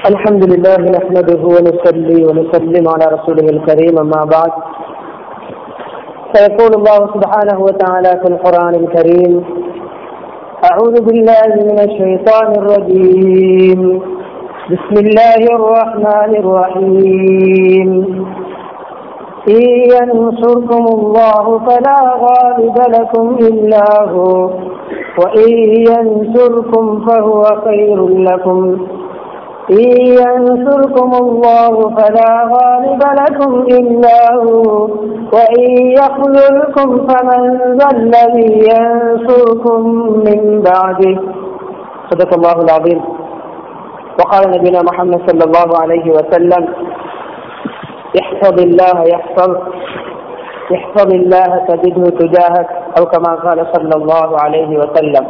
الحمد لله نحمده ونصلي ونسلم على رسوله الكريم أما بعد فيقول الله سبحانه وتعالى في القرآن الكريم أعوذ بالله من الشيطان الرجيم بسم الله الرحمن الرحيم إن ينصركم الله فلا غالب لكم إلا هو وإن ينصركم فهو خير لكم إن ينصركم الله فلا غالب لكم إلا هو وإن يخذلكم فمن ذا الذي ينصركم من بعده صدق الله العظيم وقال نبينا محمد صلى الله عليه وسلم احفظ الله يحفظ احفظ الله تجده تجاهك أو كما قال صلى الله عليه وسلم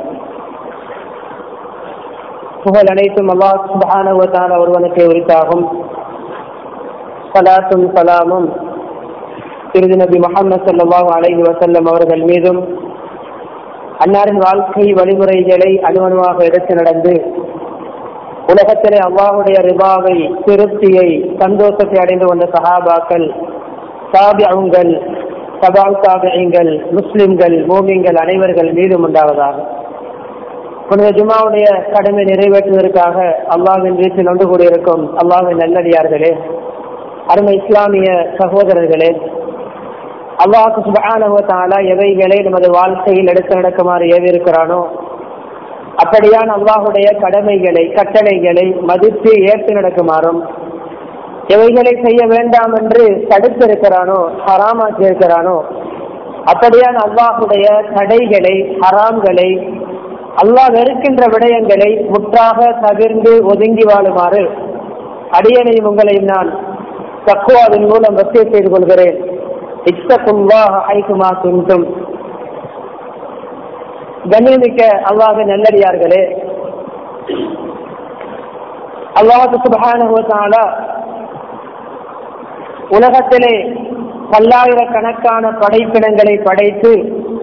புகழ் அனைத்தும் அல்லாஹ் சுபஹானவத்தான ஒருவனுக்கு உரித்தாகும் சலாத்தும் சலாமும் திருதி நபி முகமது சல்லாஹூ அலைஹி வசல்லம் அவர்கள் மீதும் அன்னாரின் வாழ்க்கை வழிமுறைகளை அணுவணுவாக எடுத்து நடந்து உலகத்திலே அல்லாஹுடைய ரிபாவை திருப்தியை சந்தோஷத்தை அடைந்து கொண்ட சஹாபாக்கள் சாபியங்கள் சபா சாபியங்கள் முஸ்லிம்கள் மோமிங்கள் அனைவர்கள் மீதும் உண்டாவதாக புனித ஜுமாவுடைய கடமை நிறைவேற்றுவதற்காக அல்லாவின் வீட்டில் நொண்டு கூடியிருக்கும் அல்லாவின் நல்லடியார்களே அருமை இஸ்லாமிய சகோதரர்களே அல்லாஹு சுபானுவத்தால எவைகளை நமது வாழ்க்கையில் எடுத்து நடக்குமாறு ஏவிருக்கிறானோ அப்படியான அல்லாஹுடைய கடமைகளை கட்டளைகளை மதித்து ஏற்று நடக்குமாறும் எவைகளை செய்ய வேண்டாம் என்று தடுத்திருக்கிறானோ ஹராமாக்கி இருக்கிறானோ அப்படியான அல்லாஹுடைய தடைகளை ஹராம்களை அல்லாஹ் வெறுக்கின்ற விடயங்களை முற்றாக தவிர்ந்து ஒதுங்கி வாழுமாறு அடியனையும் உங்களை நான் தக்குவாவின் மூலம் வசிய செய்து கொள்கிறேன் இச்சக்குல்லாஹ் ஐக்குமா துன்றும் கண்ணியமிக்க அல்லாஹ் நல்லடியார்களே அல்லாஹு சுபகான உலகத்திலே பல்லாயிரக்கணக்கான படைப்பினங்களை படைத்து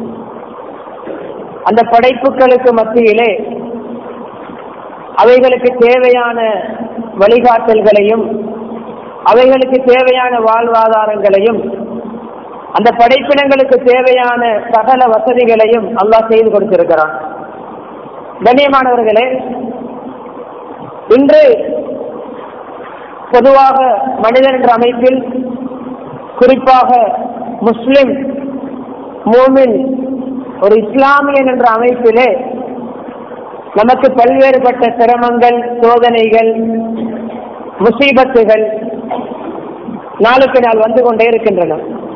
அந்த படைப்புகளுக்கு மத்தியிலே அவைகளுக்கு தேவையான வழிகாட்டல்களையும் அவைகளுக்கு தேவையான வாழ்வாதாரங்களையும் அந்த படைப்பினங்களுக்கு தேவையான சகல வசதிகளையும் அல்லாஹ் செய்து கொடுத்திருக்கிறான் கண்ணியமானவர்களே இன்று பொதுவாக மனிதன் என்ற அமைப்பில் குறிப்பாக முஸ்லிம் மூமின் ஒரு இஸ்லாமியன் என்ற அமைப்பிலே நமக்கு பல்வேறுபட்ட சிரமங்கள் சோதனைகள் முசீபத்துகள் நாளுக்கு நாள் வந்து கொண்டே இருக்கின்றன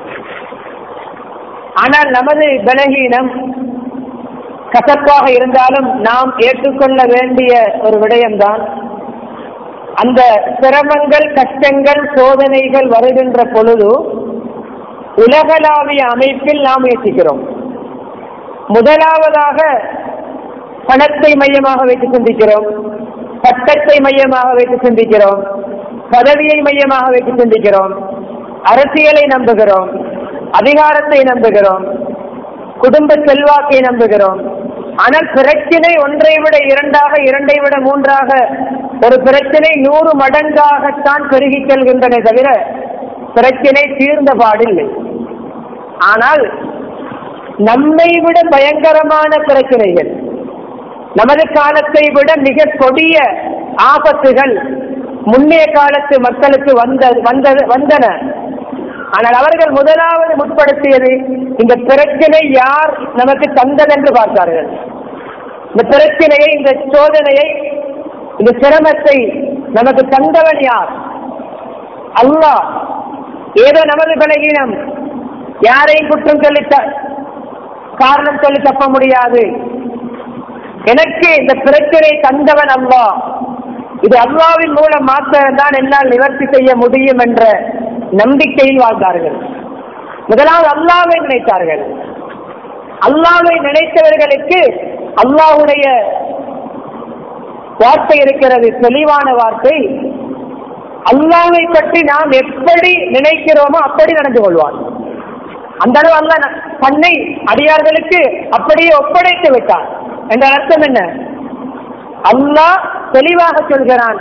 ஆனால் நமது பலகீனம் கசப்பாக இருந்தாலும் நாம் ஏற்றுக்கொள்ள வேண்டிய ஒரு விடயம்தான் அந்த சிரமங்கள் கஷ்டங்கள் சோதனைகள் வருகின்ற பொழுது உலகளாவிய அமைப்பில் நாம் முயற்சிக்கிறோம் முதலாவதாக பணத்தை மையமாக வைத்து சிந்திக்கிறோம் சட்டத்தை மையமாக வைத்து சிந்திக்கிறோம் பதவியை மையமாக வைத்து சிந்திக்கிறோம் அரசியலை நம்புகிறோம் அதிகாரத்தை நம்புகிறோம் குடும்ப செல்வாக்கை நம்புகிறோம் ஆனால் பிரச்சனை ஒன்றை விட இரண்டாக இரண்டை விட மூன்றாக ஒரு பிரச்சனை நூறு மடங்காகத்தான் பெருகி செல்கின்றன தவிர பிரச்சனை தீர்ந்த பாடில்லை ஆனால் நம்மை விட பயங்கரமான பிரச்சனைகள் நமது காலத்தை விட மிக கொடிய ஆபத்துகள் முன்னைய காலத்து மக்களுக்கு வந்த வந்தது வந்தன ஆனால் அவர்கள் முதலாவது முற்படுத்தியது இந்த பிரச்சனை யார் நமக்கு தந்ததென்று பார்த்தார்கள் இந்த பிரச்சனையை இந்த சோதனையை இந்த சிரமத்தை நமக்கு தந்தவன் யார் அல்லாஹ் ஏதோ நமது பலகீனம் யாரையும் குற்றம் சொல்லி காரணம் சொல்லி தப்ப முடியாது எனக்கு இந்த பிரச்சனை தந்தவன் அல்லா இது அல்லாவின் மூலம் மாத்திரம்தான் என்னால் நிவர்த்தி செய்ய முடியும் என்ற நம்பிக்கையில் வாழ்ந்தார்கள் முதலாவது அல்லாவை நினைத்தார்கள் அல்லாவை நினைத்தவர்களுக்கு அல்லாவுடைய வார்த்தை இருக்கிறது தெளிவான வார்த்தை அல்லாவை பற்றி நாம் எப்படி நினைக்கிறோமோ அப்படி நடந்து கொள்வான் அந்த அளவு அல்ல தன்னை அடியார்களுக்கு அப்படியே ஒப்படைத்து விட்டான் என்ற அர்த்தம் என்ன அல்லாஹ் தெளிவாக சொல்கிறான்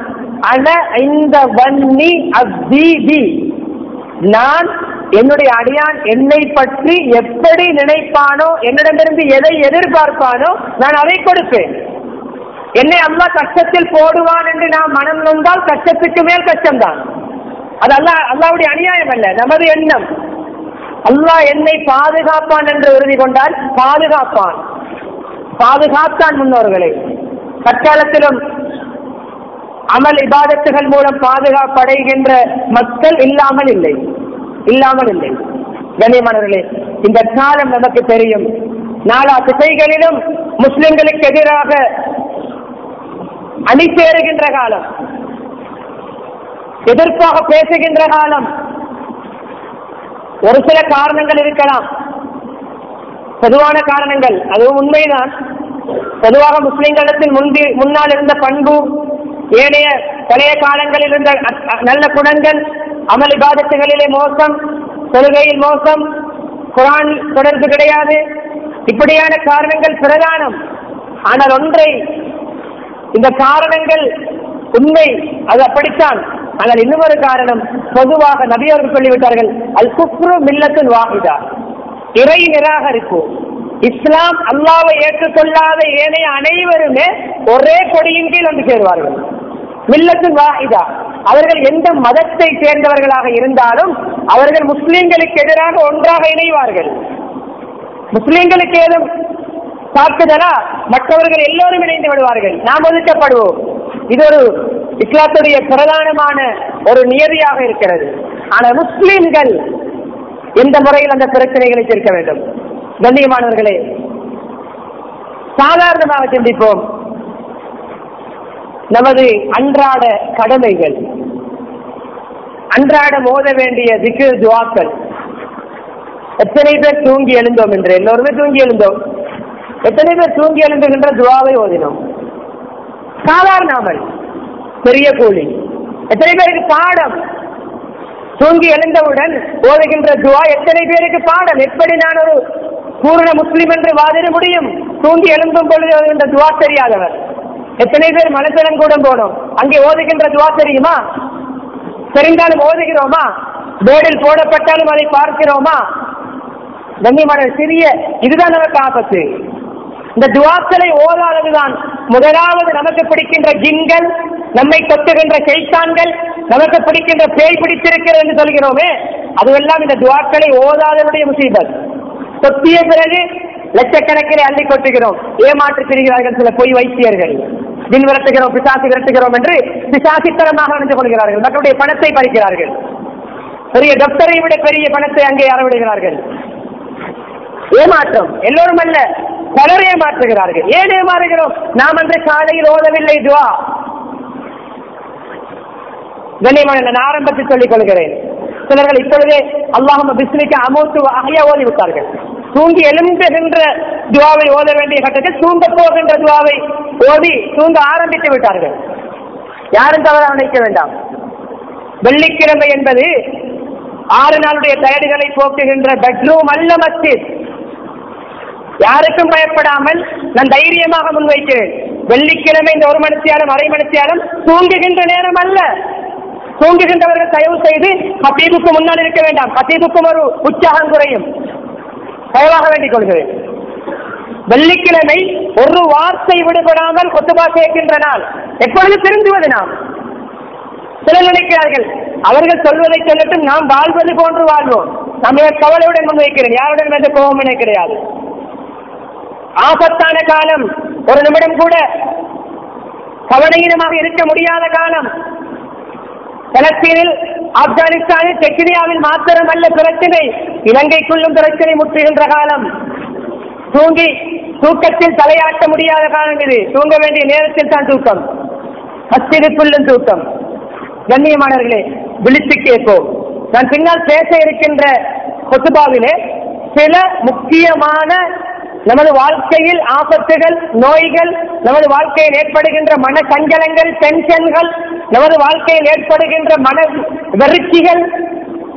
அன இந்த வன்னி அவ்வீதி நான் என்னுடைய அடியான் என்னை பற்றி எப்படி நினைப்பானோ என்னிடமிருந்து எதை எதிர்பார்ப்பானோ நான் அதை கொடுப்பேன் என்னை அம்மா கஷ்டத்தில் போடுவான் என்று நாம் மனம் நொந்தால் கஷ்டத்துக்கு மேல் கஷ்டம்தான் அது அல்லா அல்லாவுடைய அநியாயம் அல்ல நமது எண்ணம் அல்லாஹ் என்னை பாதுகாப்பான் என்று உறுதி கொண்டால் பாதுகாப்பான் பாதுகாத்தான் முன்னோர்களை தற்காலத்திலும் அமல் இபாதத்துகள் மூலம் பாதுகாப்படைகின்ற மக்கள் இல்லாமல் இல்லை இல்லாமல் இல்லை கண்ணியமானவர்களே இந்த காலம் நமக்கு தெரியும் நாலா திசைகளிலும் முஸ்லிம்களுக்கு எதிராக அணி சேருகின்ற காலம் எதிர்ப்பாக பேசுகின்ற காலம் ஒரு சில காரணங்கள் இருக்கலாம் பொதுவான காரணங்கள் அதுவும் உண்மைதான் பொதுவாக முஸ்லிம்களிடத்தில் முன்பி முன்னால் இருந்த பண்பு ஏனைய பழைய காலங்களில் இருந்த அ- அ- நல்ல குணங்கள் அமல் இபாதத்துகளிலே மோசம் தொழுகையில் மோசம் குரான் தொடர்பு கிடையாது இப்படியான காரணங்கள் பிரதானம் ஆனால் ஒன்றை இந்த காரணங்கள் உண்மை அது அப்படித்தான் ஆனால் இன்னொரு காரணம் பொதுவாக நபியவர்கள் சொல்லிவிட்டார்கள் அல் குப்ரு மில்லத்தின் வாஹிதா இறை நிராகரிப்பு இஸ்லாம் அல்லாவை ஏற்றுக்கொள்ளாத ஏனைய அனைவருமே ஒரே கொடியின் கீழ் வந்து சேருவார்கள் மில்லத்தின் வாஹிதா அவர்கள் எந்த மதத்தை சேர்ந்தவர்களாக இருந்தாலும் அவர்கள் முஸ்லிம்களுக்கு எதிராக ஒன்றாக இணைவார்கள் முஸ்லிம்களுக்கு ஏதும் தாக்குதலா மற்றவர்கள் எல்லோரும் இணைந்து விடுவார்கள் நாம் ஒதுக்கப்படுவோம் இது ஒரு இஸ்லாத்துடைய பிரதானமான ஒரு நியதியாக இருக்கிறது ஆனால் முஸ்லிம்கள் எந்த முறையில் அந்த பிரச்சனைகளை தீர்க்க வேண்டும் கண்ணியமானவர்களே சாதாரணமாக சிந்திப்போம் நமது அன்றாட கடமைகள் அன்றாட மோத வேண்டிய திக்கு துவாக்கள் எத்தனை பேர் தூங்கி எழுந்தோம் என்று எல்லோருமே தூங்கி எழுந்தோம் எத்தனை பேர் தூங்கி எழுந்துகின்ற துவாவை ஓதினோம் சாதாரண அமல் பெரிய கூலி எத்தனை பேருக்கு பாடம் தூங்கி எழுந்தவுடன் ஓதுகின்ற துவா எத்தனை பேருக்கு பாடம் எப்படி நான் ஒரு பூரண முஸ்லிம் என்று வாதிட முடியும் தூங்கி எழுந்தும் பொழுது ஓதுகின்ற துவா தெரியாதவர் எத்தனை பேர் மனசனம் கூட போனோம் அங்கே ஓதுகின்ற துவா தெரியுமா தெரிந்தாலும் ஓதுகிறோமா போர்டில் போடப்பட்டாலும் அதை பார்க்கிறோமா கண்ணியமான சிறிய இதுதான் நமக்கு ஆபத்து இந்த துவாக்களை ஓதாததுதான் முதலாவது நமக்கு பிடிக்கின்ற ஜின்கள் நம்மை தொட்டுகின்ற செய்தான்கள் நமக்கு பிடிக்கின்ற பேய் பிடித்திருக்கிறது என்று சொல்கிறோமே அதுவெல்லாம் இந்த துவாக்களை ஓதாதனுடைய முசீபத் தொத்திய பிறகு லட்சக்கணக்கிலே அள்ளி கொட்டுகிறோம் ஏமாற்று திரிகிறார்கள் சில பொய் வைத்தியர்கள் ஜின் விரட்டுகிறோம் பிசாசு விரட்டுகிறோம் என்று பிசாசித்தனமாக நடந்து கொள்கிறார்கள் மக்களுடைய பணத்தை பறிக்கிறார்கள் பெரிய டாக்டரை விட பெரிய பணத்தை அங்கே அறவிடுகிறார்கள் ஏமாற்றம் எல்லோரும் அல்ல பலர் ஏமாற்றுகிறார்கள் ஏன் ஏமாறுகிறோம் நாம் அன்று காலையில் ஓதவில்லை துவா கண்ணியமான நான் ஆரம்பத்தில் சொல்லிக் கொள்கிறேன் சிலர்கள் இப்பொழுதே அல்லாஹும் பிஸ்மிக்கு அமோத்து அகையா ஓதி விட்டார்கள் தூங்கி எழும்புகின்ற துவாவை ஓத வேண்டிய கட்டத்தில் தூங்க போகின்ற துவாவை ஓதி தூங்க ஆரம்பித்து விட்டார்கள் யாரும் தவறாக நினைக்க வேண்டாம் வெள்ளிக்கிழமை என்பது ஆறு நாளுடைய டயர்டுகளை போக்குகின்ற பெட்ரூம் அல்ல மஸ்ஜித் யாருக்கும் பயப்படாமல் நான் தைரியமாக முன்வைக்கிறேன் வெள்ளிக்கிழமை இந்த ஒரு மணித்தியாலும் அரை மணித்தியாலும் தூங்குகின்ற நேரம் அல்ல தூங்குகின்றவர்கள் தயவு செய்து ஹத்தீபுக்கு முன்னால் இருக்க வேண்டாம் ஹத்தீபுக்கும் ஒரு உற்சாகம் குறையும் தயவாக வேண்டிக் கொள்கிறேன் வெள்ளிக்கிழமை ஒரு வார்த்தை விடுபடாமல் கொத்துபா கேட்கின்ற நாள் எப்பொழுது திருந்துவது நாம் சிலர் நினைக்கிறார்கள் அவர்கள் சொல்வதை சொல்லட்டும் நாம் வாழ்வது போன்று வாழ்வோம் நம்ம கவலையுடன் முன்வைக்கிறேன் யாருடன் எந்த கோபமே கிடையாது ஆபத்தான காலம் ஒரு நிமிடம் கூட கவலையினமாக இருக்க முடியாத காலம் பலஸ்தீனில் ஆப்கானிஸ்தானில் செக்கிரியாவில் மாத்திரமல்ல பிரச்சனை இலங்கைக்குள்ளும் பிரச்சனை முற்றுகின்ற காலம் தூங்கி தூக்கத்தில் தலையாட்ட முடியாத காலம் இது தூங்க வேண்டிய நேரத்தில் தான் தூக்கம் மஸ்திற்குள்ளும் தூக்கம் கண்ணியமானவர்களே விழித்து கேட்போம் நான் பின்னால் பேச இருக்கின்ற கொத்துபாவிலே சில முக்கியமான நமது வாழ்க்கையில் ஆபத்துகள் நோய்கள் நமது வாழ்க்கையில் ஏற்படுகின்ற மன சஞ்சலங்கள் டென்ஷன்கள் நமது வாழ்க்கையில் ஏற்படுகின்ற மன வெறுச்சிகள்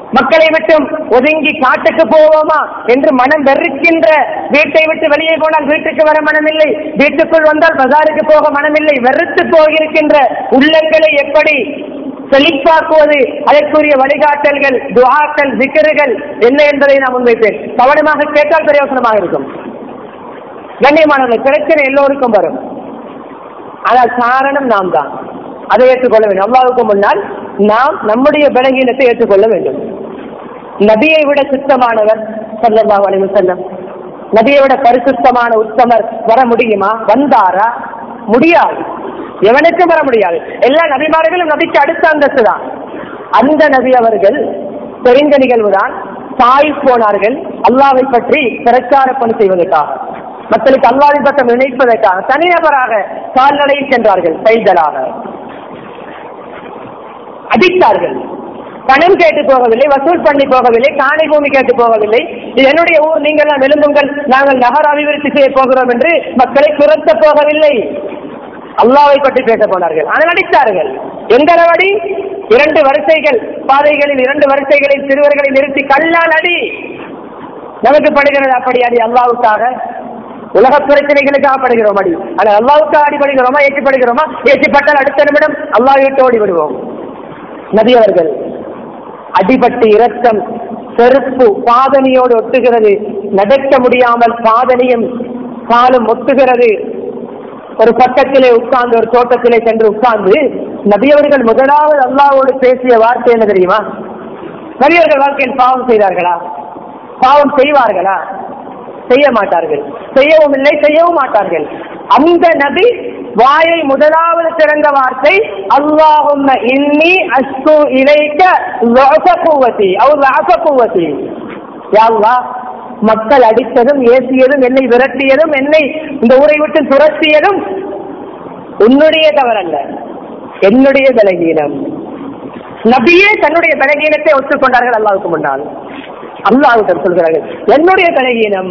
மக்களை விட்டும் ஒதுங்கி காட்டுக்கு போவோமா என்று மனம் வெறுக்கின்ற வீட்டை விட்டு வெளியே போனால் வீட்டுக்கு வர மனமில்லை வீட்டுக்குள் வந்தால் பஜாருக்கு போக மனமில்லை வெறுத்து போகிருக்கின்ற உள்ளங்களை எப்படி செழிப்பாக்குவது அதற்குரிய வழிகாட்டல்கள் துவாக்கள் விக்கர்கள் என்ன என்பதை நான் முன்வைப்பேன் கவனமாக கேட்டால் பிரயோசனமாக இருக்கும் கண்ணியமானவர்கள் பிரச்சனை எல்லோருக்கும் வரும் ஆனால் காரணம் நாம் தான் அதை ஏற்றுக்கொள்ள வேண்டும் அல்லாவுக்கு முன்னால் நாம் நம்முடைய பலகீனத்தை ஏற்றுக்கொள்ள வேண்டும் நபியை விட சுத்தமானவர் சல்லல்லாஹு அலைஹி வஸல்லம் நபியை விட பரிசுத்தமான உத்தமர் வர முடியுமா வந்தாரா முடியாது எவனுக்கும் வர முடியாது எல்லா நபிமார்களும் நபிக்கு அடுத்த அந்தஸ்து தான் அந்த நபி அவர்கள் தெரிந்த நிகழ்வுதான் தாய் போனார்கள் அல்லாவை பற்றி பிரச்சார பணி செய்வதற்காக மக்களுக்கு அல்லாவின் பக்கம் நினைப்பதற்காக தனிநபராக கால்நடையில் சென்றார்கள் கைதலாக அடித்தார்கள் பணம் கேட்டு போகவில்லை வசூல் பண்ணி போகவில்லை காணி பூமி கேட்டு போகவில்லை இது என்னுடைய ஊர் நீங்கள் எல்லாம் எழுந்துங்கள் நாங்கள் நகர அபிவிருத்தி செய்ய போகிறோம் என்று மக்களை துரத்த போகவில்லை அல்லாவை பற்றி பேச போனார்கள் ஆனால் அடித்தார்கள் எந்த அளவடி இரண்டு வரிசைகள் பாதைகளில் இரண்டு வரிசைகளில் சிறுவர்களை நிறுத்தி கல்லால் அடி நமக்கு படுகிறது அப்படி அடி அல்லாவுக்காக உலக பிரச்சனைகளுக்காக படுகிறோம் அடி ஆனால் அல்லாவுக்காக அடிபடுகிறோமா ஏற்றிப்படுகிறோமா ஏற்றிப்பட்டால் அடுத்த நிமிடம் அல்லாஹ் விட்டு ஓடி விடுவோம் நபி அவர்கள் அடிபட்டு இரத்தம் செருப்பு பாதனியோடு ஒட்டுகிறது நடக்க முடியாமல் பாதனியும் காலும் ஒட்டுகிறது ஒரு பக்கத்திலே உட்கார்ந்து ஒரு தோட்டத்திலே சென்று உட்கார்ந்து நபியவர்கள் முதலாவது அல்லாவோடு பேசிய வார்த்தை என்ன தெரியுமா நபியவர்கள் வாழ்க்கையில் பாவம் செய்தார்களா பாவம் செய்வார்களா செய்ய மாட்டார்கள் செய்யவும் இல்லை செய்யவும் மாட்டார்கள் அந்த நபி வாயை முதலாவது திறந்த வார்த்தை அல்லாஹும்ம இன்னி அஸ்கு இலைக்க லஅஃபகுவதி அவ் லஅஃபகுவதி யா அல்லாஹ் மக்கள் அடித்ததும் ஏசியதும் என்னை விரட்டியதும் என்னை இந்த ஊரை விட்டு துரத்தியதும் உன்னுடைய தவறல்ல என்னுடைய பலகீனம் நபியே தன்னுடைய பலகீனத்தை ஒத்துக்கொண்டார்கள் அல்லாவுக்கு முன்னால் அல்லாஹ்விடம் சொல்கிறார்கள் என்னுடைய பலகீனம்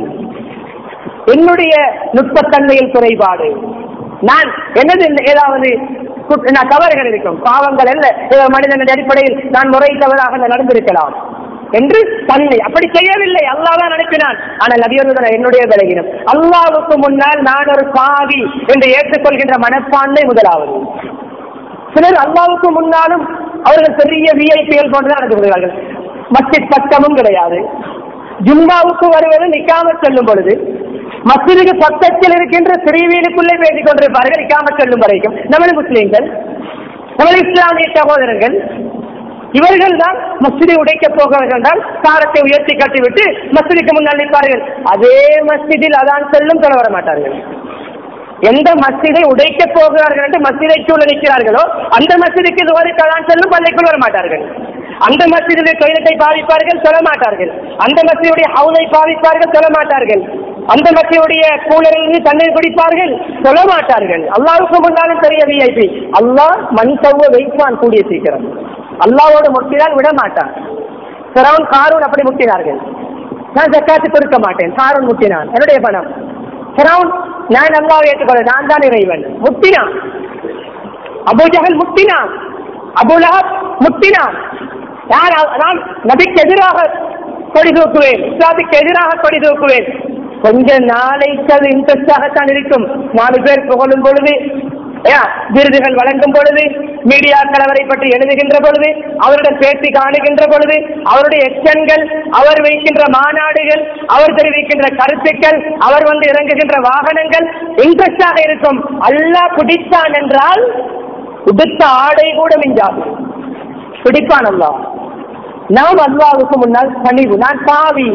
என்னுடைய நுட்பத்தன்மையில் குறைபாடு நான் என்னது இந்த ஏதாவது குற்ற- நான் தவறுகள் இருக்கும் பாவங்கள் அல்ல ஏதோ மனிதனின் அடிப்படையில் நான் முறை தவறாக நடந்திருக்கலாம் என்று தன்னை அப்படி செய்யவில்லை அல்லாஹ் தான் அனுப்பினான் ஆனால் நபியர்கள் என்னுடைய பலகீனம் அல்லாவுக்கு முன்னால் நான் ஒரு பாவி என்று ஏற்றுக்கொள்கின்ற மனப்பான்மை முதலாவது சிலர் அல்லாவுக்கு முன்னாலும் அவர்கள் பெரிய விஐபிகள் போன்று நடந்து கொள்கிறார்கள் மஸ்ஜித் பக்கமும் கிடையாது ஜும்பாவுக்கு வருவது நிக்காம செல்லும் பொழுது மஸ்ஜிதுக்கு பக்கத்தில் இருக்கின்ற சிறியவீலுக்குள்ளே பேசிக் கொண்டிருப்பார்கள் நிக்காம செல்லும் வரைக்கும் நமது முஸ்லீம்கள் நமது இஸ்லாமிய சகோதரர்கள் இவர்கள் தான் மஸ்ஜிதை உடைக்கப் போகிறவர்கள் தான் சாரத்தை உயர்த்தி கட்டிவிட்டு மஸ்ஜிதுக்கு முன்னால் நிற்பார்கள் அதே மஸ்ஜிதில் அதான் செல்லும் சொல்ல வர மாட்டார்கள் எந்த மஸ்ஜிதை உடைக்க போகிறார்கள் என்று மஸ்ஜிதை சூழ நிற்கிறார்களோ அந்த மஸ்ஜிதுக்கு துவரிக்கதான் செல்லும் பள்ளிக்குள் வர மாட்டார்கள் அந்த மஸ்ஜிதுடைய டொய்லெட்டை பாவிப்பார்கள் சொல்ல மாட்டார்கள் அந்த மஸ்ஜிதுடைய ஹவுலை பாவிப்பார்கள் சொல்ல மாட்டார்கள் அந்த மஸ்ஜிதுடைய கூலரிலிருந்து தண்ணீர் குடிப்பார்கள் சொல்ல மாட்டார்கள் அல்லாவுக்கு முன்னாலும் பெரிய விஐபி அல்லாஹ் மண் சவ்வ வைப்பான் கூடிய சீக்கிரம் அல்லாவோடு முட்டினால் விட மாட்டான் சிறவன் காரூன் அப்படி முட்டினார்கள் நான் ஜக்காத்து கொடுக்க மாட்டேன் காரூன் முட்டினான் என்னுடைய பணம் ஃபிரௌன் நான் அல்லாவை ஏற்றுக்கொள்ள நான் தான் இறைவன் முட்டினான் அபூஜகல் முட்டினான் அபுலஹப் முட்டினான் நான் அவ- நான் நபிக்கு எதிராக கொடி தூக்குவேன் இஸ்லாத்துக்கு எதிராக கொடி தூக்குவேன் கொஞ்ச நாளைக்கு அது இன்ட்ரெஸ்டாகத்தான் இருக்கும் நாலு பேர் புகழும் பொழுது ஏன், விருதுகள் வழங்கும் பொழுது மீடியாக்கள் அவரை பற்றி எழுதுகின்ற பொழுது அவருடன் பேசி காணுகின்ற பொழுது அவருடைய எச்சன்கள் அவர் வைக்கின்ற மாநாடுகள் அவர் தெரிவிக்கின்ற கருத்துக்கள் அவர் வந்து இறங்குகின்ற வாகனங்கள் இன்ட்ரெஸ்டாக இருக்கும் அல்லாஹ் பிடித்தான் என்றால் உடுத்த ஆடை கூட மிஞ்சாது பிடிப்பான் அல்லாஹ் நாம் அல்லாவுக்கு முன்னால் பணிவு நான் பாவி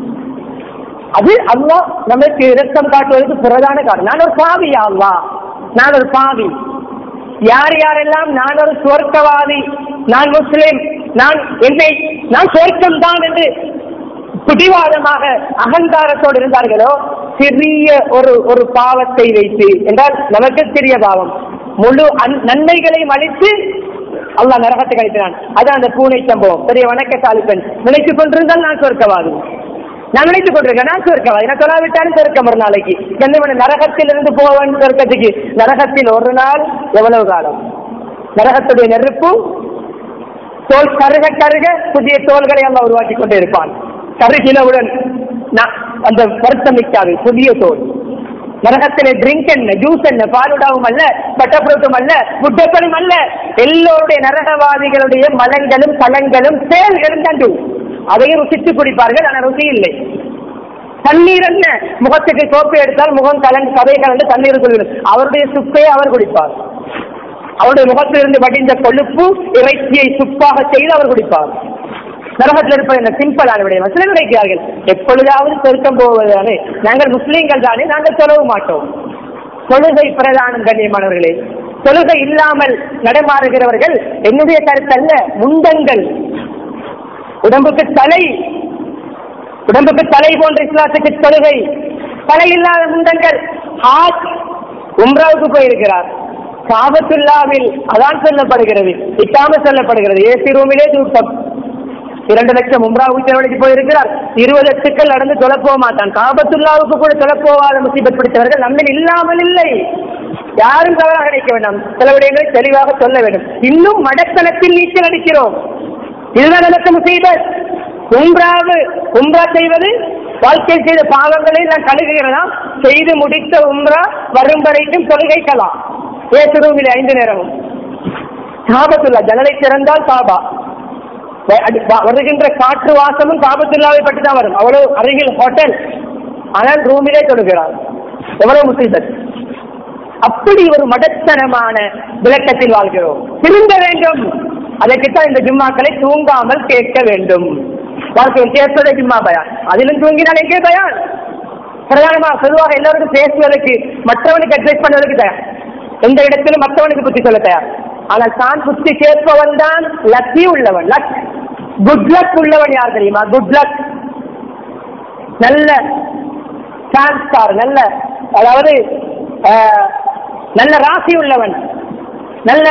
அது அல்லாஹ் நமக்கு இரக்கம் காட்டுவதற்கு பிரதான காரணம் நான் ஒரு பாவியா அல்லாஹ் நான் ஒரு பாவி யார் யாரெல்லாம் நான் ஒரு சுவர்க்கவாதி நான் முஸ்லிம் நான் என்னை நான் சொர்க்கம் தான் என்று பிடிவாதமாக அகங்காரத்தோடு இருந்தார்களோ சிறிய ஒரு ஒரு பாவத்தை வைத்து என்றால் நமக்கு சிறிய பாவம் முழு அன்- நன்மைகளையும் அளித்து அல்லாஹ் நரகத்தை கழிக்கிறான் அதான் அந்த பூனை சம்பவம் பெரிய வணக்கசாலி பெண் நினைத்துக் கொண்டிருந்தால் நான் சொர்க்கவாதி நான் நினைத்துக் கொண்டிருக்கேன் நான் சொர்க்கவாதி நான் சொல்லாவிட்டாலும் சொர்க்கம் ஒரு நாளைக்கு என்ன நரகத்தில் இருந்து போவன் சொர்க்கத்துக்கு நரகத்தில் ஒரு நாள் எவ்வளவு காலம் நரகத்துடைய நெருப்பு தோல் கருக கருக புதிய தோள்களை எல்லாம் உருவாக்கி கொண்டே இருப்பான் கருகினவுடன் ந- அந்த வருத்தம் நிற்காது புதிய தோல் நரகத்திலே ட்ரிங்க் என்ன ஜூஸ் என்ன பாலுடாவும் அல்ல பட்டப்புறத்தும் அல்ல முட்டப்படும் அல்ல எல்லோருடைய நரகவாதிகளுடைய மலங்களும் கலங்களும் செயல்களும் தண்டு அதையும் ருசித்து குடிப்பார்கள் ஆனால் ருசி இல்லை தண்ணீர் என்ன முகத்துக்கு கோப்பை எடுத்தால் முகம் கலந்து கதை கலந்து தண்ணீர் குடிக்கும் அவருடைய சுப்பை அவர் குடிப்பார் அவருடைய முகத்திலிருந்து வடிந்த கொழுப்பு இறைச்சியை சுப்பாக செய்து அவர் குடிப்பார் நரகத்தில் இருப்பது என்ன சிம்பிளான விடயம் சிலர் நினைக்கிறார்கள் எப்பொழுதாவது பெருக்கம் போவதுதானே நாங்கள் முஸ்லீம்கள் தானே நாங்கள் தொழவு மாட்டோம் தொழுகை பிரதானம் கண்ணியமானவர்களே தொழுகை இல்லாமல் நடமாறுகிறவர்கள் என்னுடைய கருத்தல்ல முண்டங்கள் உடம்புக்கு தலை உடம்புக்கு தலை போன்ற இஸ்லாத்துக்கு தொழுகை தலை இல்லாத முண்டங்கள் ஹாஜ் உம்ராவுக்கு போயிருக்கிறார் காபத்துல்லாவில் அதான் சொல்லப்படுகிறது இக்காம சொல்லப்படுகிறது ஏசி ரூமிலே தூக்கம் இரண்டு லட்சம் உம்ராவுக்கு செலவழித்து போயிருக்கிறார் இருபது லட்சங்கள் நடந்து தொலைப்போக மாட்டான் காபத்துல்லாவுக்கு கூட தொலைப்போவாத முசீபத் பிடித்தவர்கள் நம்மில் இல்லாமல் இல்லை யாரும் தவறாக நினைக்க வேண்டாம் சில விடயங்களை தெளிவாக சொல்ல வேண்டும் இன்னும் மடத்தனத்தில் நீச்சல் அடிக்கிறோம் இதுதான் நடக்க முசீபத் உம்ராவு உம்ரா செய்வது வாழ்க்கையில் செய்த பாவங்களை நான் கழுகுகிறதா செய்து முடித்த உம்ரா வரும் வரைக்கும் தொழுகைக்கலாம் ஏசுருவில் ஐந்து நேரமும் காபத்துல்லா ஜனலை திறந்தால் காபா வ- அது வ- வருகின்ற காற்று வாசமும் காபத்துல்லாவை பற்றி தான் வரும் அவ்வளவு அருகில் ஹோட்டல் ஆனால் ரூமிலே தொழுகிறார் எவ்வளவு முசீபத் அப்படி ஒரு மடத்தனமான விளக்கத்தில் வாழ்கிறோம் திருந்த வேண்டும் அதற்குத்தான் இந்த ஜும்மாக்களை தூங்காமல் கேட்க வேண்டும் வாழ்க்கையில் கேட்பதே ஜும்மா பயான் அதிலும் தூங்கினால் எங்கே பயான் பிரதானமாக பொதுவாக எல்லாருக்கும் பேசுவதற்கு மற்றவனுக்கு அட்வைஸ் பண்ணுவதற்கு தயார் எந்த இடத்திலும் மற்றவனுக்கு புத்தி சொல்ல தயார் ஆனால் தான் புத்தி கேட்பவன் தான் லக்கி உள்ளவன் லக் குட் லக் உள்ளவன் யார் தெரியுமா குட் லக் நல்ல சான்ஸ்கார் நல்ல அதாவது ஆஹ், நல்ல ராசி உள்ளவன் நல்ல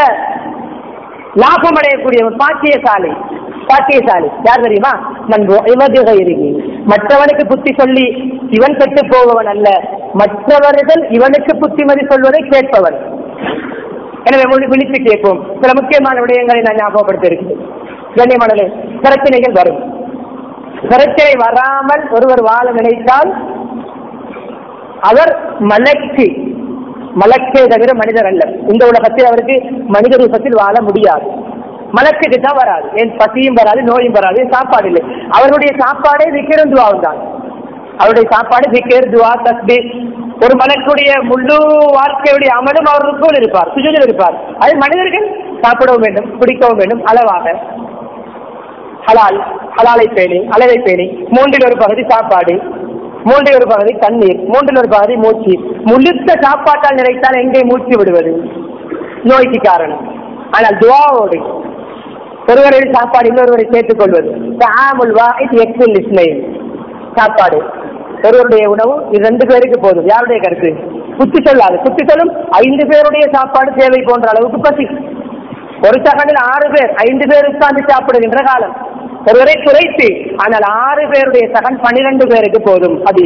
லாபம் அடையக்கூடியவன் பாக்கியசாலி பாக்கியசாலி யார் தெரியுமா நன்பு இவதுக இருக்கு மற்றவனுக்கு புத்தி சொல்லி இவன் கெட்டு போபவன் அல்ல மற்றவர்கள் இவனுக்கு புத்திமதி சொல்வதை கேட்பவன் எனவே மொழி விழித்து கேட்போம் சில முக்கியமான விடயங்களை நான் ஞாபகப்படுத்த இருக்கிறேன் கண்ணியமானே பிரச்சனைகள் வரும் பிரச்சனை வராமல் ஒருவர் வாழ நினைத்தால் அவர் மலக்கு மலக்கே தவிர மனிதர் அல்ல இந்த உலகத்தில் அவருக்கு மனித ரூபத்தில் வாழ முடியாது மலக்குக்கு தான் வராது ஏன் பசியும் வராது நோயும் வராது சாப்பாடு இல்லை அவருடைய சாப்பாடே விக்கிரம் துவாவும் தான் அவருடைய சாப்பாடு விக்கர் துவா தஸ்பி ஒரு மலக்குடைய முழு வாழ்க்கையுடைய அமலும் அவருக்குள் இருப்பார் சுஜனில் இருப்பார் அது மனிதர்கள் சாப்பிடவும் வேண்டும் குடிக்கவும் வேண்டும் அளவாக ஹலால் ஹலாலை பேணி அளவை பேணி மூன்றில் ஒரு பகுதி சாப்பாடு மூன்றில் ஒரு பகுதி தண்ணீர் மூன்றில் ஒரு பகுதி மூச்சு முழுத்த சாப்பாட்டால் நினைத்தால் எங்கே மூச்சு விடுவது நோய்க்கு காரணம் ஆனால் துவாவோடு ஒருவரின் சாப்பாடு இன்னொருவரை சேர்த்துக் கொள்வது தாமுல் வாஹித் எக்ஸில் இஸ்மைல் சாப்பாடு ஒருவருடைய உணவு இது ரெண்டு பேருக்கு போதும் யாருடைய கருத்து குத்தி சொல்லாது குத்தி சொல்லும் ஐந்து பேருடைய சாப்பாடு தேவை போன்ற அளவுக்கு பசி ஒரு சகனில் ஆறு பேர் ஐந்து பேர் உட்கார்ந்து சாப்பிடுகின்ற காலம் ஒருவரை குறைத்து ஆனால் ஆறு பேருடைய சகன் பன்னிரண்டு பேருக்கு போதும் அது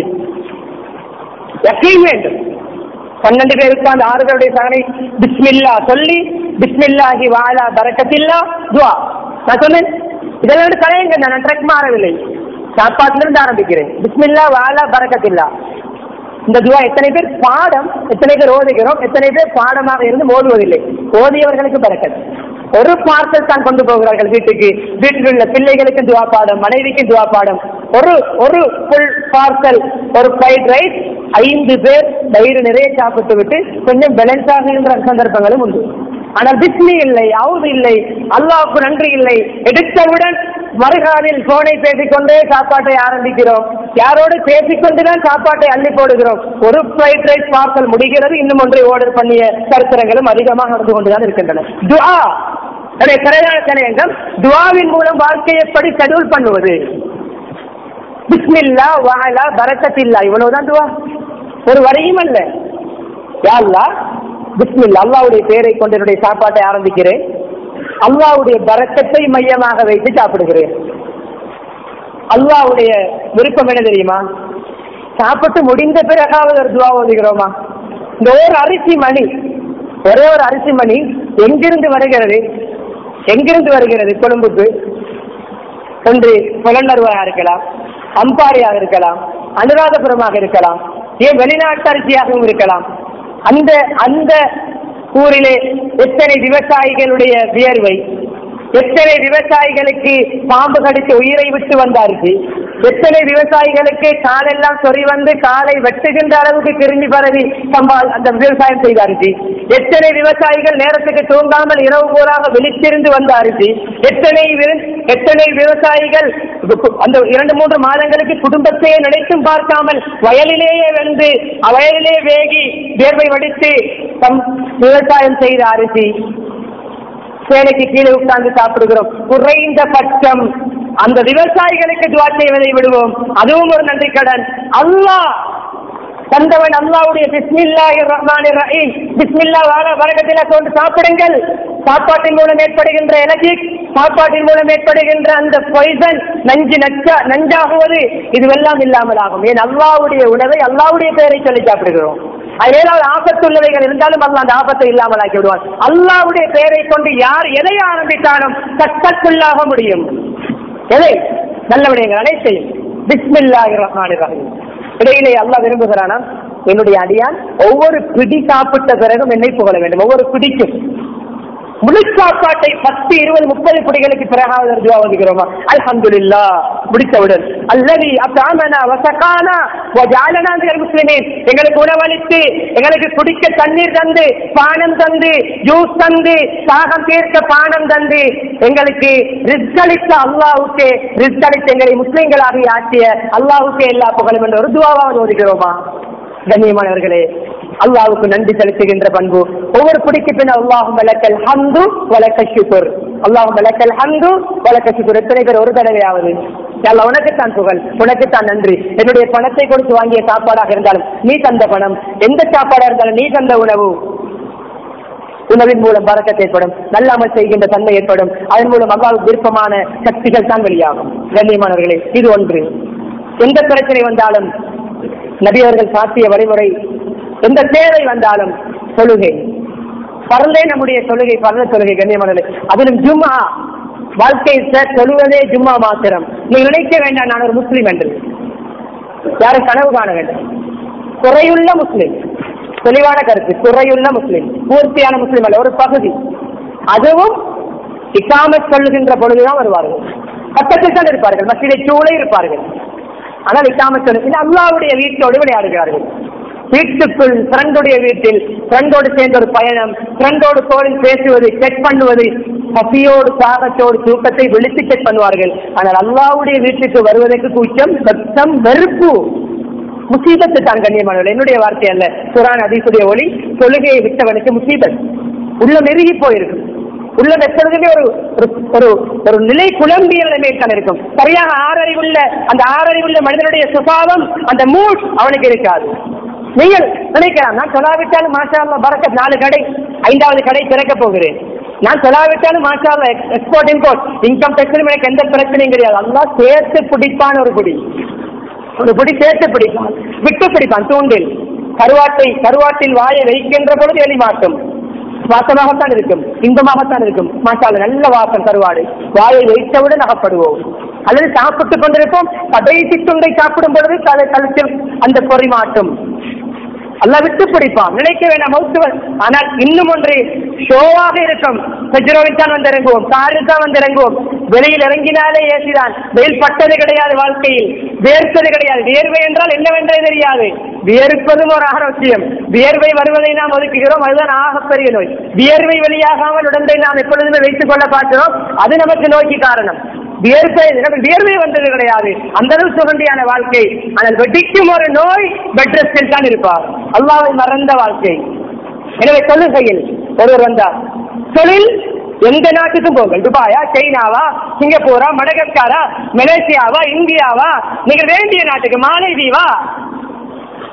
யக்கீன் வேண்டும் பன்னெண்டு பேர் உட்கார்ந்து ஆறு பேருடைய சகனை பிஸ்மில்லா சொல்லி பிஸ்மில்லாஹி வாலா பரக்கத்தில்லா துவா நான் சொன்னேன் இதெல்லாம் வந்து கலையுங்க நான் ட்ரெக் மாறவில்லை சாப்பாட்டிலிருந்து ஆரம்பிக்கிறேன் பிஸ்மில்லா வாலா பரக்கத்தில்லா இந்த துவா எத்தனை பேர் பாடம் எத்தனை பேர் ஓதுகிறோம் எத்தனை பேர் பாடமாக இருந்து ஓதுவதில்லை ஓதியவர்களுக்கு பறக்கத் ஒரு பார்சல் தான் கொண்டு போகிறார்கள் வீட்டுக்கு வீட்டில் உள்ள பிள்ளைகளுக்கு துவா பாடம் மனைவிக்கு துவா பாடம் ஒரு ஒரு ஃபுல் பார்சல் ஒரு ஃப்ரைட் ரைஸ் ஐந்து பேர் வயிறு நிறைய சாப்பிட்டு விட்டு கொஞ்சம் பேலன்ஸ் ஆகின்ற சந்தர்ப்பங்களும் உண்டு ஆனால் பிஸ்மி இல்லை அவுது இல்லை அல்லாவுக்கு நன்றி இல்லை எடுத்தவுடன் மறுகாலில் போனை பேசிக்கொண்டே சாப்பாட்டை ஆரம்பிக்கிறோம் யாரோடு பேசிக்கொண்டுதான் சாப்பாட்டை அள்ளி போடுகிறோம் ஒரு ஃப்ரைட் ரைஸ் பார்சல் முடிகிறது இன்னும் ஒன்றை ஆர்டர் பண்ணிய சரித்திரங்களும் அதிகமாக நடந்து கொண்டுதான் இருக்கின்றன துஆ அதே கரையான தலையங்கம் துவாவின் மூலம் வாழ்க்கையை எப்படி ஷெட்யூல் பண்ணுவது பிஸ்மில்லா வாலா பரக்கத்தில்லா இவ்வளவுதான் துவா ஒரு வரையும் அல்ல யா அல்லாஹ் பிஸ்மில்லா அல்லாவுடைய பெயரை கொண்டு என்னுடைய சாப்பாட்டை ஆரம்பிக்கிறேன் அல்லாவுடைய பரக்கத்தை மையமாக வைத்து சாப்பிடுகிறேன் அல்லாவுடைய விருப்பம் என்ன தெரியுமா சாப்பிட்டு முடிந்த பிறகாவது ஒரு துவா ஓதுகிறோமா இந்த ஒரு அரிசி மணி ஒரே ஒரு அரிசி மணி எங்கிருந்து வருகிறது எங்கிருந்து வருகிறது கொழும்புக்கு ஒன்று புலனர்வாக இருக்கலாம் அம்பாரியாக இருக்கலாம் அனுராதபுரமாக இருக்கலாம் ஏன் வெளிநாட்டு அரிசியாகவும் இருக்கலாம் அந்த அந்த ஊரிலே எத்தனை விவசாயிகளுடைய வியர்வை எத்தனை விவசாயிகளுக்கு பாம்பு கடித்து உயிரை விட்டு வந்தாருக்கு எத்தனை விவசாயிகளுக்கு காலெல்லாம் சொறி வந்து காலை வெட்டுகின்ற அளவுக்கு திரும்பி பரவி சம்பால் அந்த விவசாயம் செய்தாருக்கு எத்தனை விவசாயிகள் நேரத்துக்கு தூங்காமல் இரவு பூராக விழித்திருந்து வந்தாருக்கு எத்தனை வி- எத்தனை விவசாயிகள் அந்த இரண்டு மூன்று மாதங்களுக்கு குடும்பத்தையே நினைத்தும் பார்க்காமல் வயலிலேயே வந்து வயலிலே வேகி வேர்வை வடித்து தம் விவசாயம் செய்த அரிசி சேலைக்கு கீழே உட்கார்ந்து சாப்பிடுகிறோம் குறைந்த பட்சம் அந்த விவசாயிகளுக்கு துவா செய்வதை விடுவோம் அதுவும் ஒரு நன்றி கடன் அல்லாஹ் தந்தவன் அல்லாவுடைய பிஸ்மில்லாஹி ரஹ்மான் ரஹீம் பிஸ்மில்லா வாழ வரகத்தில கொண்டு சாப்பிடுங்கள் சாப்பாட்டின் மூலம் ஏற்படுகின்ற எலர்ஜிக் சாப்பாட்டின் மூலம் ஏற்படுகின்ற அந்த பொய்சன் நஞ்சு நச்சா நஞ்சாகுவது இதுவெல்லாம் இல்லாமல் ஆகும் ஏன் அல்லாவுடைய உணவை அல்லாவுடைய பெயரை சொல்லி சாப்பிடுகிறோம் அது ஏதாவது ஆபத்துள்ளவைகள் இருந்தாலும் அல்லா அந்த ஆபத்தை இல்லாமல் ஆக்கி விடுவான் அல்லாவுடைய பெயரை கொண்டு யார் எதை ஆரம்பித்தாலும் கட்டக்குள்ளாக முடியும் எதை நல்ல விடயங்கள் அனைத்தையும் பிஸ்மில்லாஹி ரஹ்மான் ரஹீம் இடையிலே அல்லாஹ் விரும்புகிறானா என்னுடைய அடியான் ஒவ்வொரு பிடி சாப்பிட்ட பிறகும் என்னை புகழ வேண்டும் ஒவ்வொரு பிடிக்கும் முழு சாப்பாட்டை பத்து இருபது முப்பது பிடிகளுக்கு பிறகாவது துவா வந்துக்கிறோமா அல்ஹம்துலில்லா முடித்தவுடன் அல்லது அப்தாமனா வசகானா வஜாலனா மினல் முஸ்லிமீன் எங்களுக்கு உணவளித்து எங்களுக்கு குடிக்க தண்ணீர் தந்து பானம் தந்து ஜூஸ் தந்து தாகம் தீர்க்க பானம் தந்து எங்களுக்கு ரிஸ்க் அளித்த அல்லாஹ்வுக்கு ரிஸ்க் அளித்த எங்களை முஸ்லிம்களாக ஆக்கிய அல்லாஹ்வுக்கு எல்லா புகழும் என்ற ஒரு துவாவாவது ஓதுகிறோமா கண்ணியமானவர்களே அல்லாஹ்வுக்கு நன்றி செலுத்துகின்ற பண்பு ஒவ்வொரு குடிக்கு பின் அல்லாஹு மலக்கல் ஹந்து வலக்க ஷுக்குர் அல்லாஹு மலக்கல் ஹந்து வலக்க ஷுக்குர் எத்தனை பேர் ஒரு தடவையாவது அல்ல உனக்குத்தான் புகழ் உனக்குத்தான் நன்றி என்னுடைய பணத்தை கொடுத்து வாங்கிய சாப்பாடாக இருந்தாலும் நீ தந்த பணம் எந்த சாப்பாடாக இருந்தாலும் நீ தந்த உணவு உணவின் மூலம் பறக்கத் ஏற்படும் நல்லாமல் செய்கின்ற தன்மை ஏற்படும் அதன் மூலம் அல்லாவுக்கு விருப்பமான சக்திகள் தான் வெளியாகும் கண்ணியமானவர்களே இது ஒன்று எந்த பிரச்சனை வந்தாலும் நபி அவர்கள் சாத்திய வழிமுறை எந்த தேவை வந்தாலும் தொழுகை பரலே நம்முடைய தொழுகை பரல தொழுகை கண்ணியமானது அதிலும் ஜும்மா வாழ்க்கை சார் தொழுவதே ஜும்மா மாத்திரம் நீ நினைக்க வேண்டாம் நான் ஒரு முஸ்லீம் என்று யாரும் கனவு காண வேண்டும் குறையுள்ள முஸ்லிம் தெளிவான கருத்து குறையுள்ள முஸ்லிம் பூர்த்தியான முஸ்லிம் அல்ல ஒரு பகுதி அதுவும் இக்காமத் சொல்லுகின்ற பொழுதுதான் வருவார்கள் பக்கத்தில் தான் இருப்பார்கள் மசிதை சூழே இருப்பார்கள் ஆனால் இக்காமத் சொல்லு இது அல்லாவுடைய வீட்டோடு விளையாடுகிறார்கள் வீட்டுக்குள் ஃப்ரெண்டுடைய வீட்டில் ஃப்ரெண்டோடு சேர்ந்த ஒரு பயணம் ஃப்ரெண்டோடு கோலில் பேசுவது செக் பண்ணுவது பசியோடு தாகத்தோடு தூக்கத்தை விழித்து செக் பண்ணுவார்கள் ஆனால் அல்லாவுடைய வீட்டுக்கு வருவதற்கு கூச்சம் சத்தம் வெறுப்பு முசீபத்து தான் கண்ணியமானவர்கள் என்னுடைய வார்த்தை அல்ல குரான் அதிசுடைய ஒளி தொழுகையை விட்டவனுக்கு முசீபத் உள்ள நெருங்கி போயிருக்கும் உள்ள எப்பொழுதுமே ஒரு ஒரு ஒரு ஒரு நிலை குழம்பிய நிலைமையில் தான் இருக்கும் சரியாக ஆறறிவுள்ள அந்த ஆறறிவுள்ள மனிதனுடைய சுபாவம் அந்த மூட் அவனுக்கு இருக்காது நீங்கள் நினைக்கலாம் நான் சொல்லாவிட்டாலும் மாஷா அல்லா பறக்க நாலு கடை ஐந்தாவது கடை திறக்க போகிறேன் நான் சொல்லாவிட்டாலும் மாஷா அல்லா எக்ஸ்போர்ட் இம்போர்ட் இன்கம் டேக்ஸிலும் எனக்கு எந்த பிரச்சனையும் கிடையாது எல்லாம் சேர்த்து பிடிப்பான ஒரு குடி ஒரு பிடி சேர்த்து பிடிப்பான் விட்டு பிடிப்பான் தூண்டில் கருவாட்டை கருவாட்டில் வாயை வைக்கின்ற பொழுது எலி மாட்டும் வாசமாகத்தான் இருக்கும் இன்பமாகத்தான் இருக்கும் மாட்டாள் நல்ல வாசம் கருவாடு வாயை வைத்தவுடன் அகப்படுவோம் அல்லது சாப்பிட்டுக் கொண்டிருப்போம் கடைசி துண்டை சாப்பிடும் பொழுது தலை கழுத்தில் அந்த பொறி மாட்டும் அல்ல விட்டு பிடிப்பான் நினைக்க வேண்டாம் மௌத்துவன் ஆனால் இன்னும் ஒன்று ஷோவாக இருக்கும் பெஜ்ரோவில் தான் வந்து இறங்குவோம் காரில் தான் வந்து இறங்குவோம் வெளியில் இறங்கினாலே ஏசிதான் வெயில் பட்டது கிடையாது வாழ்க்கையில் வேர்ப்பது கிடையாது வியர்வை என்றால் என்னவென்றே தெரியாது வியர்ப்பதும் ஒரு ஆரோக்கியம் வியர்வை வருவதை நாம் ஒதுக்குகிறோம் அதுதான் ஆகப்பெரிய நோய் வியர்வை வெளியாகாமல் உடம்பை நாம் எப்பொழுதுமே வைத்துக் கொள்ள பார்க்கிறோம் அது நமக்கு நோய்க்கு காரணம் வியர்வை நமக்கு வியர்வை வந்தது கிடையாது அந்த அளவு சுகண்டியான வாழ்க்கை ஆனால் வெடிக்கும் ஒரு நோய் பெட் ரெஸ்டில் தான் இருப்பார் அல்லாவை மறந்த வாழ்க்கை எனவே தொழுகையில் ஒருவர் வந்தார் தொழில் எந்த நாட்டுக்கும் போங்கள் துபாயா சைனாவா சிங்கப்பூரா மடகஸ்காரா மலேசியாவா இந்தியாவா நீங்கள் வேண்டிய நாட்டுக்கு மாலைதீவா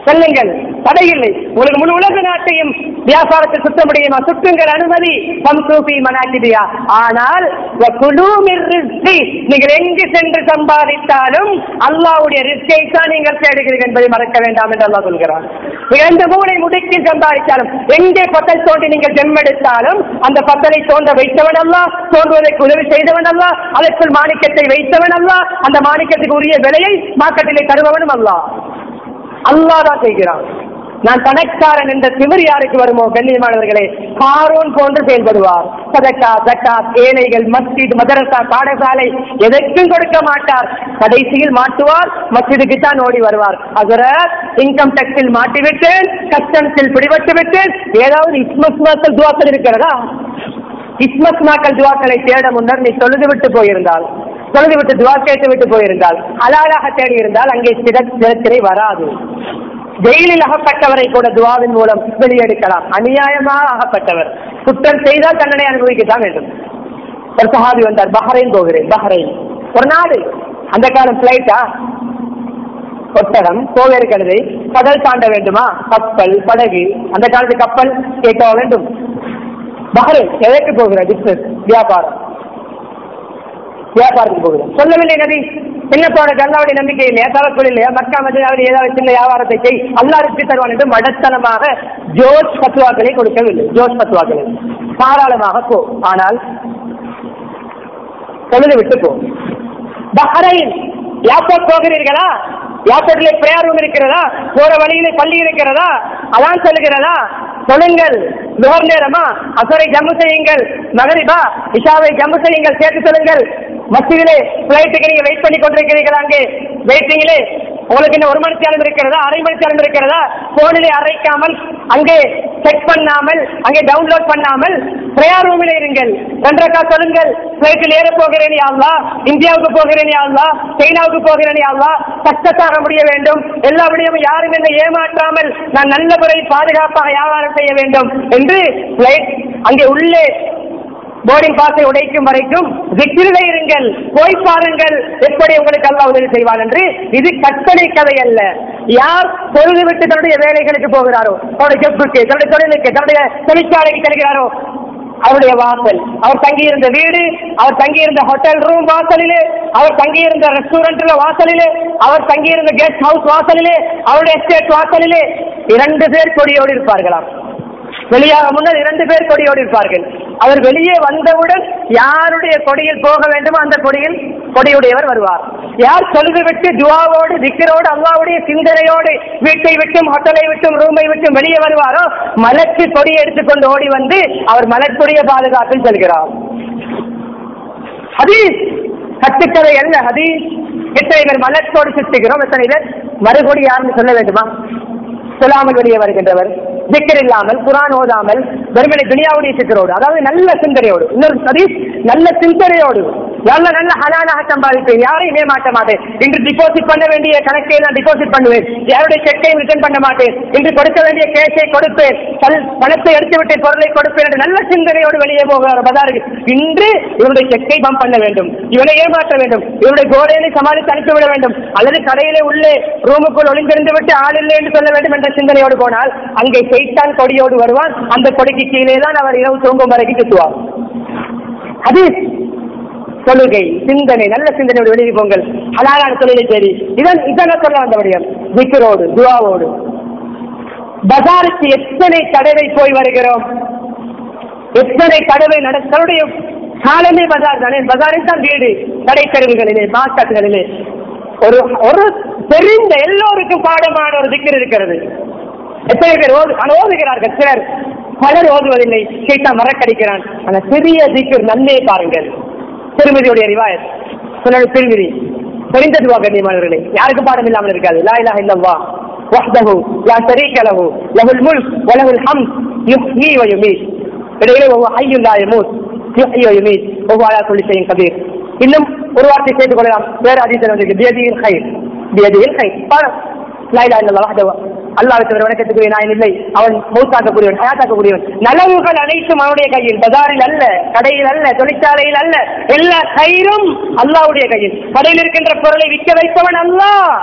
செல்லுங்கள் தடையில்லை உங்களுக்கு முழு உலக நாட்டையும் வியாபாரத்தை சுத்த முடியுமா சுற்றுங்கள் அனுமதி சம்சூபி மனாக்கிதியா ஆனால் வகுலு மிர் ரிஸ்கி. நீங்கள் எங்கு சென்று சம்பாதித்தாலும் அல்லாஹ்வுடைய ரிஸ்கை தான் நீங்கள் தேடுகிறீர்கள் என்பதை மறக்க வேண்டாம் என்று அல்லாஹ் சொல்கிறார் நீங்கள் எந்த மூளை முடுக்கி சம்பாதித்தாலும் எங்கே பத்தல் தோண்டி நீங்கள் ஜெம்மெடுத்தாலும் அந்த பத்தலை தோண்ட வைத்தவன் அல்ல தோன்றுவதற்கு உதவி செய்தவன் அல்ல அதற்குள் மாணிக்கத்தை வைத்தவன் அல்ல அந்த மாணிக்கத்துக்கு உரிய விலையை மார்க்கெட்டிலே தருபவனும் அல்ல அல்லாஹ் தான் செய்கிறான் நான் பணக்காரன் என்ற திமிர் யாருக்கு வருமோ கண்ணியமானவர்களே காரோன் போன்று செயல்படுவார் சதக்கா ஜக்காத் ஏழைகள் மஸ்ஜித் மதரசா பாடசாலை எதற்கும் கொடுக்க மாட்டார் கடைசியில் மாட்டுவார் மஸ்ஜிதுக்கு தான் ஓடி வருவார் அதர இன்கம் டேக்ஸில் மாட்டிவிட்டேன் கஸ்டம்ஸில் பிடிபட்டு விட்டேன் ஏதாவது இஸ்மஸ் மக்கள் துவாக்கள் இருக்கிறதா இஸ்மஸ் மக்கள் துவாக்களை தேட முன்னர் நீ தொழுது விட்டு போயிருந்தால் தொழுது விட்டு துவா கேட்டு விட்டு போயிருந்தால் அலாலாக தேடி இருந்தால் அங்கே சித சிறத்திரை வராது ஜெயிலில் அகப்பட்டவரை கூட துவாவின் மூலம் வெளியெடுக்கலாம் அநியாயமாக அகப்பட்டவர் குற்றம் செய்தால் தண்டனை அனுபவிக்கத்தான் வேண்டும் ஒரு சஹாபி வந்தார் பஹ்ரைன் போகிறேன் பஹ்ரைன் ஒரு நாடு அந்த காலம் பிளைட்டா ஒட்டகம் கோவேறு கழுதை கடல் தாண்ட வேண்டுமா கப்பல் படகு அந்த காலத்து கப்பல் கேட்க வேண்டும் பஹ்ரைன் எதற்கு போகிற பிசினஸ் வியாபாரம் வியாபாரத்துக்கு போகிறோம் சொல்லவில்லை நபி என்ன போன அல்லாவுடைய நம்பிக்கை இல்லையா தவக்குள் இல்லையா மக்கா மதினாவில் ஏதாவது சின்ன வியாபாரத்தை செய் அல்லா ரிப்பி தருவான் என்று மடத்தனமாக ஜோஷ் பத்துவாக்களை கொடுக்கவில்லை ஜோஷ் பத்துவாக்களை தாராளமாக போ ஆனால் தொழுது விட்டு போ பஹ்ரைன் ஏர்போர்ட் போகிறீர்களா ஏர்போர்ட்ல பிரேயர் ரூம் இருக்கிறதா போற வழியிலே பள்ளி இருக்கிறதா அதான் சொல்லுகிறதா சொல்லுங்கள் நுகர் நேரமா அசரை ஜம்மு செய்யுங்கள் மகரிபா இஷாவை ஜம்மு செய்யுங்கள் சேர்த்து சொல்லுங்கள் மத்தியிலே பிளைட்டுக்கு நீங்க வெயிட் பண்ணி கொண்டிருக்கிறீர்கள் அங்கே வெயிட்டிங்கிலே உங்களுக்கு இன்னும் ஒரு மணி நேரம் இருக்கிறதா அரை மணி நேரம் இருக்கிறதா போனிலே அரைக்காமல் அங்கே செக் பண்ணாமல் அங்கே டவுன்லோட் பண்ணாமல் பிரேயர் ரூமில் இருங்கள் ரெண்டரைக்கா சொல்லுங்கள் பிளைட்டில் ஏற போகிறேன் யாழ்லா இந்தியாவுக்கு போகிறேன் யாழ்லா சைனாவுக்கு போகிறேன் யாழ்லா சக்சஸாக முடிய வேண்டும் எல்லா விடயமும் யாரும் என்னை ஏமாற்றாமல் நான் நல்ல முறையில் பாதுகாப்பாக வியாபாரம் செய்ய வேண்டும் என்று பிளைட் அங்கே உள்ளே போர்டிங் பாஸை உடைக்கும் வரைக்கும் விக்கிரிலே இருங்கள் போய் பாருங்கள் எப்படி உங்களுக்கு அல்லாஹ் உதவி செய்வான் என்று இது கற்பனை கதை அல்ல யார் பொழுது விட்டு தன்னுடைய வேலைகளுக்கு போகிறாரோ தன்னுடைய ஜப்புக்கு தன்னுடைய தொழிலுக்கு தன்னுடைய தொழிற்சாலைக்கு செல்கிறாரோ அவருடைய வாசல் அவர் தங்கியிருந்த வீடு அவர் தங்கியிருந்த ஹோட்டல் ரூம் வாசலிலே அவர் தங்கியிருந்த ரெஸ்டாரண்ட்ல வாசலிலே அவர் தங்கியிருந்த கெஸ்ட் ஹவுஸ் வாசலிலே அவருடைய எஸ்டேட் வாசலிலே இரண்டு பேர் கொடியோடு இருப்பார்களாம் வெளியாக முன்னர் இரண்டு பேர் கொடியோடு இருப்பார்கள் அவர் வெளியே வந்தவுடன் யாருடைய கொடியில் போக வேண்டுமோ அந்த கொடியில் கொடியுடையவர் வருவார் யார் தொழுது விட்டு துவாவோடு திக்கரோடு அல்லாவுடைய சிந்தனையோடு வீட்டை விட்டும் ஹோட்டலை விட்டும் ரூமை விட்டும் வெளியே வருவாரோ மலக்கு கொடியை எடுத்துக்கொண்டு ஓடி வந்து அவர் மலக்குடைய பாதுகாப்பில் செல்கிறார் ஹதீஸ் கட்டுக்கதை அல்ல ஹதீஸ் எத்தனை பேர் மலக்கோடு சுற்றுகிறோம் எத்தனை பேர் மறுபடி யாருன்னு சொல்ல வேண்டுமா சொல்லாமல் வெளியே வருகின்றவர் திக்கர் இல்லாமல் குரான் ஓதாமல் வெறுமனை துனியாவுடைய சிக்கரோடு அதாவது நல்ல சிந்தனையோடு இன்னொரு சதீஷ் நல்ல சிந்தனையோடு நல்ல நல்ல ஹலாலாக சம்பாதிப்பேன் யாரையும் ஏமாற்ற மாட்டேன் இன்று டிபாசிட் பண்ண வேண்டிய கணக்கை நான் டிபாசிட் பண்ணுவேன் யாருடைய செக்கையும் ரிட்டர்ன் பண்ண மாட்டேன் இன்று கொடுக்க வேண்டிய கேஷை கொடுப்பேன் பல்- பணத்தை எடுத்து விட்டு பொருளை கொடுப்பேன் என்று நல்ல சிந்தனையோடு வெளியே போகிறார் பதாருக்கு இன்று இவருடைய செக்கை பம்ப் பண்ண வேண்டும் இவனை ஏமாற்ற வேண்டும் இவருடைய கோடையை சமாளித்து அனுப்பிவிட வேண்டும் அல்லது கடையிலே உள்ளே ரூமுக்குள் ஒளிந்திருந்து விட்டு ஆள் இல்லை என்று சொல்ல வேண்டும் என்ற சிந்தனையோடு போனால் அங்கே செய்தான் கொடியோடு வருவான் அந்த கொடிக்கு கீழே தான் அவர் இரவு தூங்கும் வரைக்கும் சுற்றுவார் அது தொழுகை சிந்தனை நல்ல சிந்தனையோடு வெளியே போங்கள் ஹலாலான தொழிலை தேடி இதன் இதனை சொல்ல வந்த விடயம் விக்கரோடு துவாவோடு பஜாருக்கு எத்தனை தடவை போய் வருகிறோம் எத்தனை தடவை நட தன்னுடைய காலமே பஜார் தானே பஜாரில் தான் வீடு கடைக்கருவிகளிலே மார்க்கெட்டுகளிலே ஒரு ஒரு தெரிந்த எல்லோருக்கும் பாடமான ஒரு திக்கர் இருக்கிறது எத்தனை பேர் ஓது ஆனால் ஓதுகிறார்கள் சிலர் பலர் ஓதுவதில்லை சைத்தான் மறக்கடிக்கிறான் அந்த சிறிய திக்கர் நன்மையை பாருங்கள் திருமதியுடைய ரிவாயத் சிலர் திருமதி தெரிந்ததுவா கண்ணியமானவர்களே யாருக்கும் பாடம் இல்லாமல் இருக்காது லா இலாஹ இல்லல்லாஹ் வஹ்தஹு லா ஷரீக லஹு லஹுல் முல்க் வ லஹுல் ஹம்த் யுஹ்யி வ யுமீத் இடையிலே ஒவ்வொரு ஹய்யுன் லா யமூத் யுஹ்யி வ யுமீத் ஒவ்வொரு அலா குல்லி ஷைஇன் கபீர் இன்னும் ஒரு வார்த்தை சேர்த்துக் கொள்ளலாம் வேற அதிசயம் வந்து பியதியில் ஹைர் பியதியில் ஹைர் பாடம் லா இலாஹ இல்லல்லாஹ் வஹ்தஹு அல்லாஹ் தவிர வணக்கத்துக்குரிய நான் இல்லை அவன் மௌத்தாக்கக்கூடியவன் ஹயாத்தாக்கக்கூடியவன் நலவுகள் அனைத்தும் அவனுடைய கையில் பஜாரில் அல்ல கடையில் அல்ல தொழிற்சாலையில் அல்ல எல்லா கயிறும் அல்லாஹ்வுடைய கையில் கடையில் இருக்கின்ற பொருளை விற்க வைப்பவன் அல்லாஹ்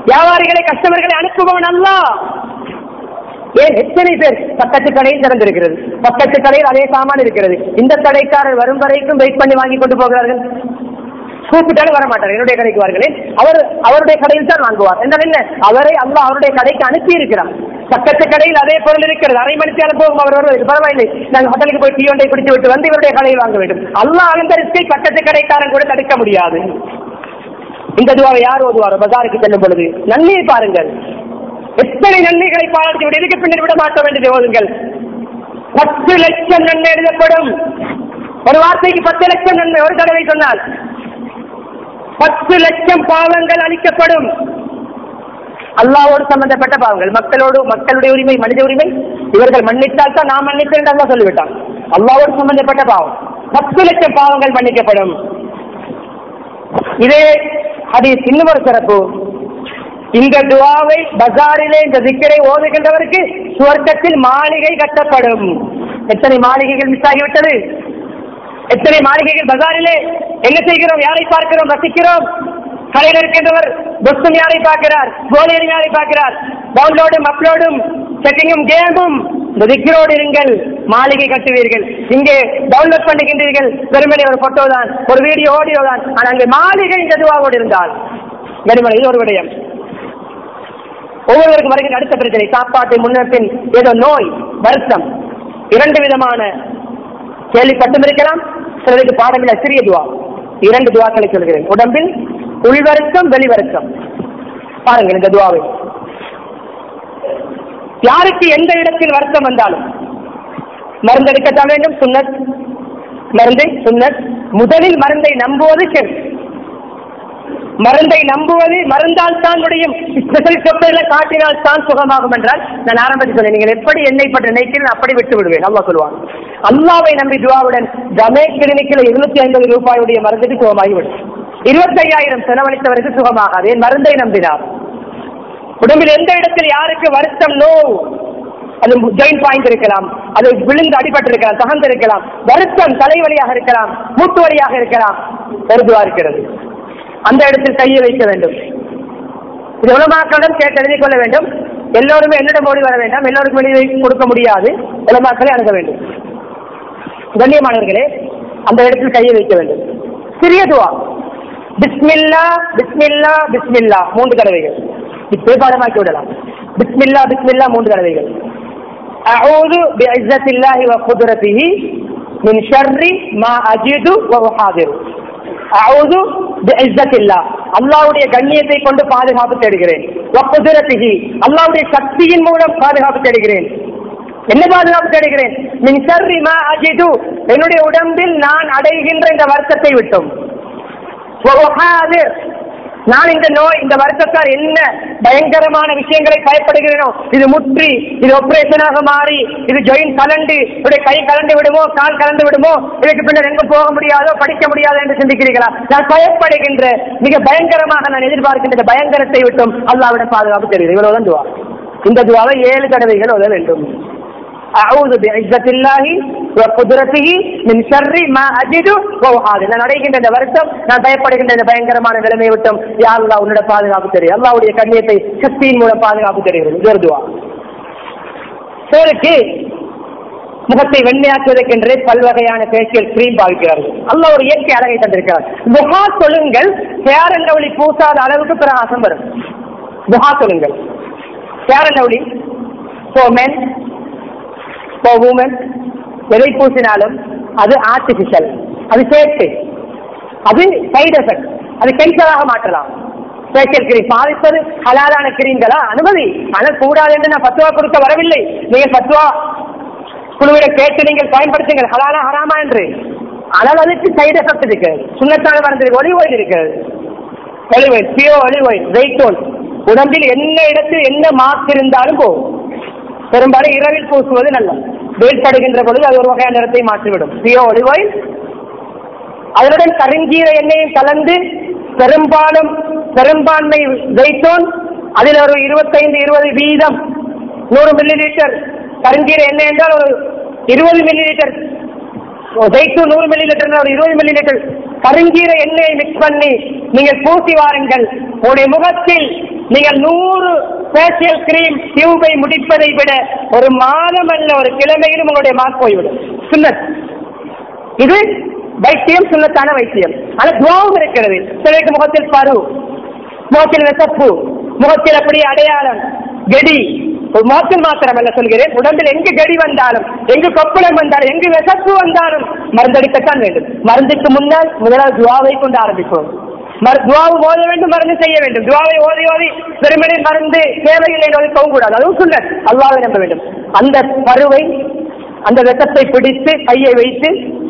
வியாபாரிகளை கஸ்டமர்களை அனுப்புபவன் அல்லாஹ் ஏன் எத்தனை பேர் பக்கத்து கடையில் திறந்திருக்கிறது பக்கத்து கடையில் அதே சாமான் இருக்கிறது இந்த கடைக்காரர் வரும் வரைக்கும் வெயிட் பண்ணி வாங்கி கொண்டு போகிறார்கள் கூப்பிட்டாலும் வர மாட்டார் என்னுடைய கடைக்கு வாருங்களேன் அவர் அவருடைய கடையில் தான் வாங்குவார் என்றால் என்ன அவரை அல்லாஹ் அவருடைய கடைக்கு அனுப்பி இருக்கிறார் பக்கத்து கடையில் அதே பொருள் இருக்கிறது அரை மணிக்கு அனுப்புவோம் அவர் வருவது பரவாயில்லை நாங்கள் ஹோட்டலுக்கு போய் டீ ஒன்றை குடித்து விட்டு வந்து இவருடைய கடையில் வாங்க வேண்டும் அல்லாஹ் அந்த ரிஸ்கை பக்கத்து கடைக்காரன் கூட தடுக்க முடியாது இந்த துவாவை யார் ஓதுவாரோ பஜாருக்கு செல்லும் பொழுது நன்மையை பாருங்கள் எத்தனை நன்மைகளை பாராட்டி விட இதுக்கு பின்னர் விட மாட்ட வேண்டியது ஓதுங்கள் பத்து லட்சம் நன்மை எழுதப்படும் ஒரு வார்த்தைக்கு பத்து லட்சம் நன்மை ஒரு தடவை சொன்னால் பத்து லட்சம் பாவங்கள் அளிக்கப்படும் அல்லாவோடு சம்பந்தப்பட்ட பாவங்கள் மக்களோடு மக்களுடைய உரிமை மனித உரிமை இவர்கள் மன்னித்தால் தான் நான் மன்னித்தேன் அல்லா சொல்லிவிட்டான் அல்லாவோடு சம்பந்தப்பட்ட பாவம் பத்து லட்சம் பாவங்கள் மன்னிக்கப்படும் இதே ஹதீஸ் இன்னும் ஒரு சிறப்பு இந்த துவாவை பஜாரிலே இந்த திக்கரை ஓதுகின்றவருக்கு சுவர்க்கத்தில் மாளிகை கட்டப்படும் எத்தனை மாளிகைகள் மிஸ் ஆகிவிட்டது எத்தனை மாளிகைகள் பஜாரிலே என்ன செய்கிறோம் யாரை பார்க்கிறோம் ரசிக்கிறோம் கடையில் இருக்கின்றவர் புஸ்தம் யாரை பார்க்கிறார் கோலியர் யாரை பார்க்கிறார் டவுன்லோடும் அப்லோடும் செட்டிங்கும் கேமும் இந்த திக்கரோடு இருங்கள் மாளிகை கட்டுவீர்கள் இங்கே டவுன்லோட் பண்ணுகின்றீர்கள் வெறுமனே ஒரு போட்டோ தான் ஒரு வீடியோ ஆடியோ தான் ஆனால் அங்கே மாளிகை இந்த துவாவோடு இருந்தால் வெறுமனை இது ஒரு விடயம் ஒவ்வொருவருக்கும் வருகிற அடுத்த பிரச்சனை சாப்பாட்டு முன்னப்பின் ஏதோ நோய் வருத்தம் இரண்டு விதமான கேள்விப்பட்டும் இருக்கலாம் சிலருக்கு பாடமில்ல சிறிய துவா இரண்டு துவாக்களை சொல்கிறேன் உடம்பில் உள்வருத்தம் வெளிவருத்தம் பாருங்கள் இந்த துவாவை யாருக்கு எந்த இடத்தில் வருத்தம் வந்தாலும் மருந்தெடுக்கத்தான் வேண்டும் சுன்னத் மருந்தை சுன்னத் முதலில் மருந்தை நம்புவது செல் மருந்தை நம்புவது மருந்தால் தான் முடியும் ஸ்பெஷல் சொற்களை காட்டினால் தான் சுகமாகும் என்றால் நான் ஆரம்பத்தில் சொன்னேன் நீங்கள் எப்படி என்னை பற்றி நினைக்கிறேன் அப்படி விட்டு விடுவேன் அல்லாஹ் சொல்லுவான் அல்லாவை நம்பி துவாவுடன் கமே கிளினிக்கில் இருநூத்தி ஐம்பது ரூபாயுடைய மருந்துக்கு சுகமாகிவிடும் இருபத்தி ஐயாயிரம் செலவழித்தவருக்கு சுகமாகாது என் மருந்தை நம்பினார் உடம்பில் எந்த இடத்தில் யாருக்கு வருத்தம் நோ அது ஜாயிண்ட் பாயிண்ட் இருக்கலாம் அது விழுந்து அடிபட்டு இருக்கலாம் தகர்ந்து இருக்கலாம் வருத்தம் தலைவலியாக இருக்கலாம் மூட்டு வலியாக இருக்கலாம் ஒரு துவா இருக்கிறது அந்த இடத்தில் கையை வைக்க வேண்டும் இது உலமாக்களிடம் கேட்டு எழுதி கொள்ள வேண்டும் எல்லோருமே என்னிடம் ஓடி வர வேண்டாம் எல்லோருக்கும் எழுதி கொடுக்க முடியாது உலமாக்களை அணுக வேண்டும் கண்ணியமானவர்களே அந்த இடத்தில் கையை வைக்க வேண்டும் சிறிய துவா பிஸ்மில்லா பிஸ்மில்லா பிஸ்மில்லா மூன்று தடவைகள் இப்பே பாடமாக்கி விடலாம் பிஸ்மில்லா பிஸ்மில்லா மூன்று தடவைகள் أعوذ بعزة الله وقدرته من شر ما أجد وأحاذر அவுது பிஇஸ்ஸத்தில்லா அல்லாஹ்வுடைய கண்ணியத்தை கொண்டு பாதுகாப்பு தேடுகிறேன் வக்குதிரத்திஹி அல்லாஹ்வுடைய சக்தியின் மூலம் பாதுகாப்பு தேடுகிறேன் என்ன பாதுகாப்பு தேடுகிறேன் மின் ஷர்ரி மா அஜிது என்னுடைய உடம்பில் நான் அடைகின்ற இந்த வருத்தத்தை விட்டும் வஉஹாதிர் நான் இந்த நோய் இந்த வருத்தத்தால் என்ன பயங்கரமான விஷயங்களை பயப்படுகிறேனோ இது முற்றி இது ஆபரேஷனாக மாறி இது ஜாயின் கலண்டு இப்படி கை கலண்டு விடுமோ கால் கலந்து விடுமோ இதுக்கு பின்னர் எங்கும் போக முடியாதோ படிக்க முடியாதோ என்று சிந்திக்கிறீர்களா நான் பயப்படுகின்ற மிக பயங்கரமாக நான் எதிர்பார்க்கின்ற இந்த பயங்கரத்தை விட்டும் அல்லாவிடம் பாதுகாப்பு தெரியுது இவ்வளவுதான் துவா இந்த துவாவை ஏழு தடவைகள் ஓத வேண்டும் أعوذ بعزة الله وقدرته من شر ما أجد وأحاذر நான் அடைகின்ற இந்த வருத்தம் நான் பயப்படுகின்ற இந்த பயங்கரமான நிலைமையை விட்டும் யா அல்லாஹ் உன்னோட பாதுகாப்பு தெரியும் அல்லாஹ்வுடைய கண்ணியத்தை சக்தியின் மூலம் பாதுகாப்பு தெரிகிறது இது ஒரு துவா சிலருக்கு முகத்தை வெண்மையாக்குவதற்கென்றே பல்வகையான ஃபேஷியல் கிரீம் பாவிக்கிறார்கள் அல்லாஹ் ஒரு இயற்கை அழகை தந்திருக்கிறார் முகா சொல்லுங்கள் ஃபேர் அண்ட் லவ்லி பூசாத அளவுக்கு பிரகாசம் வரும் முகா சொல்லுங்கள் fair and lovely for men for women எதை பூசினாலும் அது ஆர்டிபிஷியல் அது சேஃப்டி அது சைடு எஃபெக்ட் அது கெமிக்கலாக மாற்றலாம் ஃபேஷியல் கிரீம் பாதிப்பது ஹலாலான கிரீம்களா அனுமதி ஆனால் கூடாது என்று நான் பத்துவா கொடுக்க வரவில்லை நீங்கள் பத்துவா குழுவிட கேட்டு நீங்கள் பயன்படுத்துங்கள் ஹலாலா ஹராமா என்று ஆனால் அதுக்கு சைடு எஃபெக்ட் இருக்கிறது சுண்ணத்தான மருந்து ஒளி ஓயில் இருக்கிறது ஒளி ஓயில் பியோ ஒளி ஓயில் வெயிட்டோல் உடம்பில் என்ன இடத்தில் என்ன மார்க் இருந்தாலும் போகும் பெரும்பாலும் இரவில் பூசுவது நல்லது வேட்படுகின்ற பொழுது அது ஒரு வகையான நிறத்தை மாற்றிவிடும் பியோ ஒலிவ் ஆயில் அதனுடன் கருஞ்சீர எண்ணெயும் கலந்து பெரும்பாலும் பெரும்பான்மை வைத்தோன் அதில் ஒரு இருபத்தைந்து இருபது வீதம் நூறு மில்லி லிட்டர் கருஞ்சீர எண்ணெய் என்றால் ஒரு இருபது மில்லி லிட்டர் ஜெய்ட்டு நூறு மில்லி லிட்டர் ஒரு இருபது மில்லி லிட்டர் கருங்கீரை எண்ணெயை மிக்ஸ் பண்ணி நீங்கள் பூசி வாருங்கள் உங்களுடைய முகத்தில் நீங்கள் நூறு ஃபேஷியல் கிரீம் டியூபை முடிப்பதை விட ஒரு மாதம் அல்ல ஒரு கிழமையிலும் உங்களுடைய மார்க் போய்விடும் சுன்னத் இது வைத்தியம் சுண்ணத்தான வைத்தியம் ஆனா துவாவும் இருக்கிறது சிலருக்கு முகத்தில் பரு முகத்தில் விசப்பு முகத்தில் அப்படியே அடையாளம் கெடி ஒரு முகத்தில் மாத்திரம் அல்ல சொல்கிறேன் உடம்பில் எங்கு கெடி வந்தாலும் எங்கு கொப்பளம் வந்தாலும் எங்கு விசப்பு வந்தாலும் மருந்தடிக்கத்தான் வேண்டும் மருந்துக்கு முன்னால் முதலாவது துவாவை கொண்டு ஆரம்பிப்போம் மரு- துவாவு ஓத வேண்டும் மருந்து செய்ய வேண்டும் துவாவை ஓதி ஓதி பெருமனை மருந்து தேவையில்லை என்று ஒதுக்கவும் கூடாது அதுவும் சொல்ல அல்லாவை நம்ப வேண்டும் அந்த பருவை அந்த விஷத்தை பிடித்து கையை வைத்து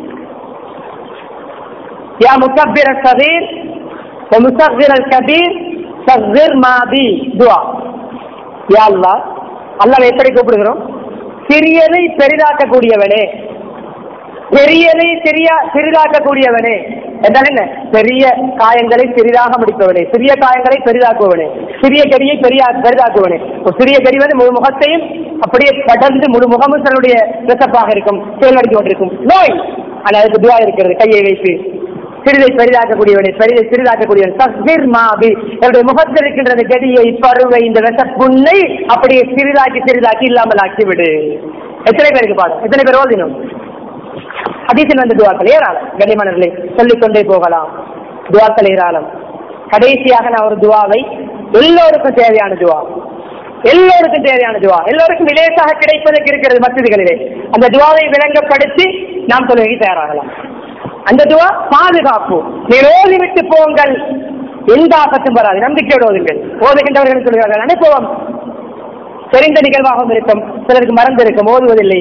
யா முக்கபிர சதீர் முசகிர் அல் கபீர் சகிர் மாதி துவா யா அல்லாஹ் அல்லாஹ் எப்படி கூப்பிடுகிறோம் சிறியதை பெரிதாக்கக்கூடியவனே பெரியதை சிறியா சிறிதாக்கக்கூடியவனே என்றால் என்ன பெரிய காயங்களை சிறிதாக முடிப்பவனே சிறிய காயங்களை பெரிதாக்குவனே சிறிய கரியை பெரிய பெரிதாக்குவனே ஒரு சிறிய கரி வந்து முழு முகத்தையும் அப்படியே கடந்து முழு முகமும் தன்னுடைய விசப்பாக இருக்கும் செயல்படுத்தி கொண்டிருக்கும் நோய் ஆனால் அதுக்கு துவா இருக்கிறது கையை வைத்து சிறிதை பெரிதாக்கக்கூடியவனே பெரிதை சிறிதாக்கக்கூடியவன் தஸ்பீர் மாபி என்னுடைய முகத்தில் இருக்கின்ற அந்த கடியை பருவை இந்த விஷப்புண்ணை அப்படியே சிறிதாக்கி சிறிதாக்கி இல்லாமல் ஆக்கிவிடு எத்தனை பேருக்கு பாடம் எத்தனை பேர் ஓதினும் ஹதீஸில் வந்த துவாக்கள் ஏராளம் கண்ணியமானவர்களே சொல்லிக் கொண்டே போகலாம் துவாக்கள் ஏராளம் கடைசியாக நான் ஒரு துவாவை எல்லோருக்கும் தேவையான துவா எல்லோருக்கும் தேவையான துவா எல்லோருக்கும் விலேசாக கிடைப்பதற்கு இருக்கிறது மசிதிகளிலே அந்த துவாவை விளங்கப்படுத்தி நாம் தொழுகை தயாராகலாம் அந்த துவா பாதுகாப்பு நீர் ஓதி விட்டு போங்கள் எந்த ஆபத்தும் வராது நம்பிக்கையோடு ஓதுங்கள் ஓதுகின்றவர்கள் சொல்கிறார்கள் அனுபவம் தெரிந்த நிகழ்வாகவும் இருக்கும் சிலருக்கு மறந்து இருக்கும் ஓதுவதில்லை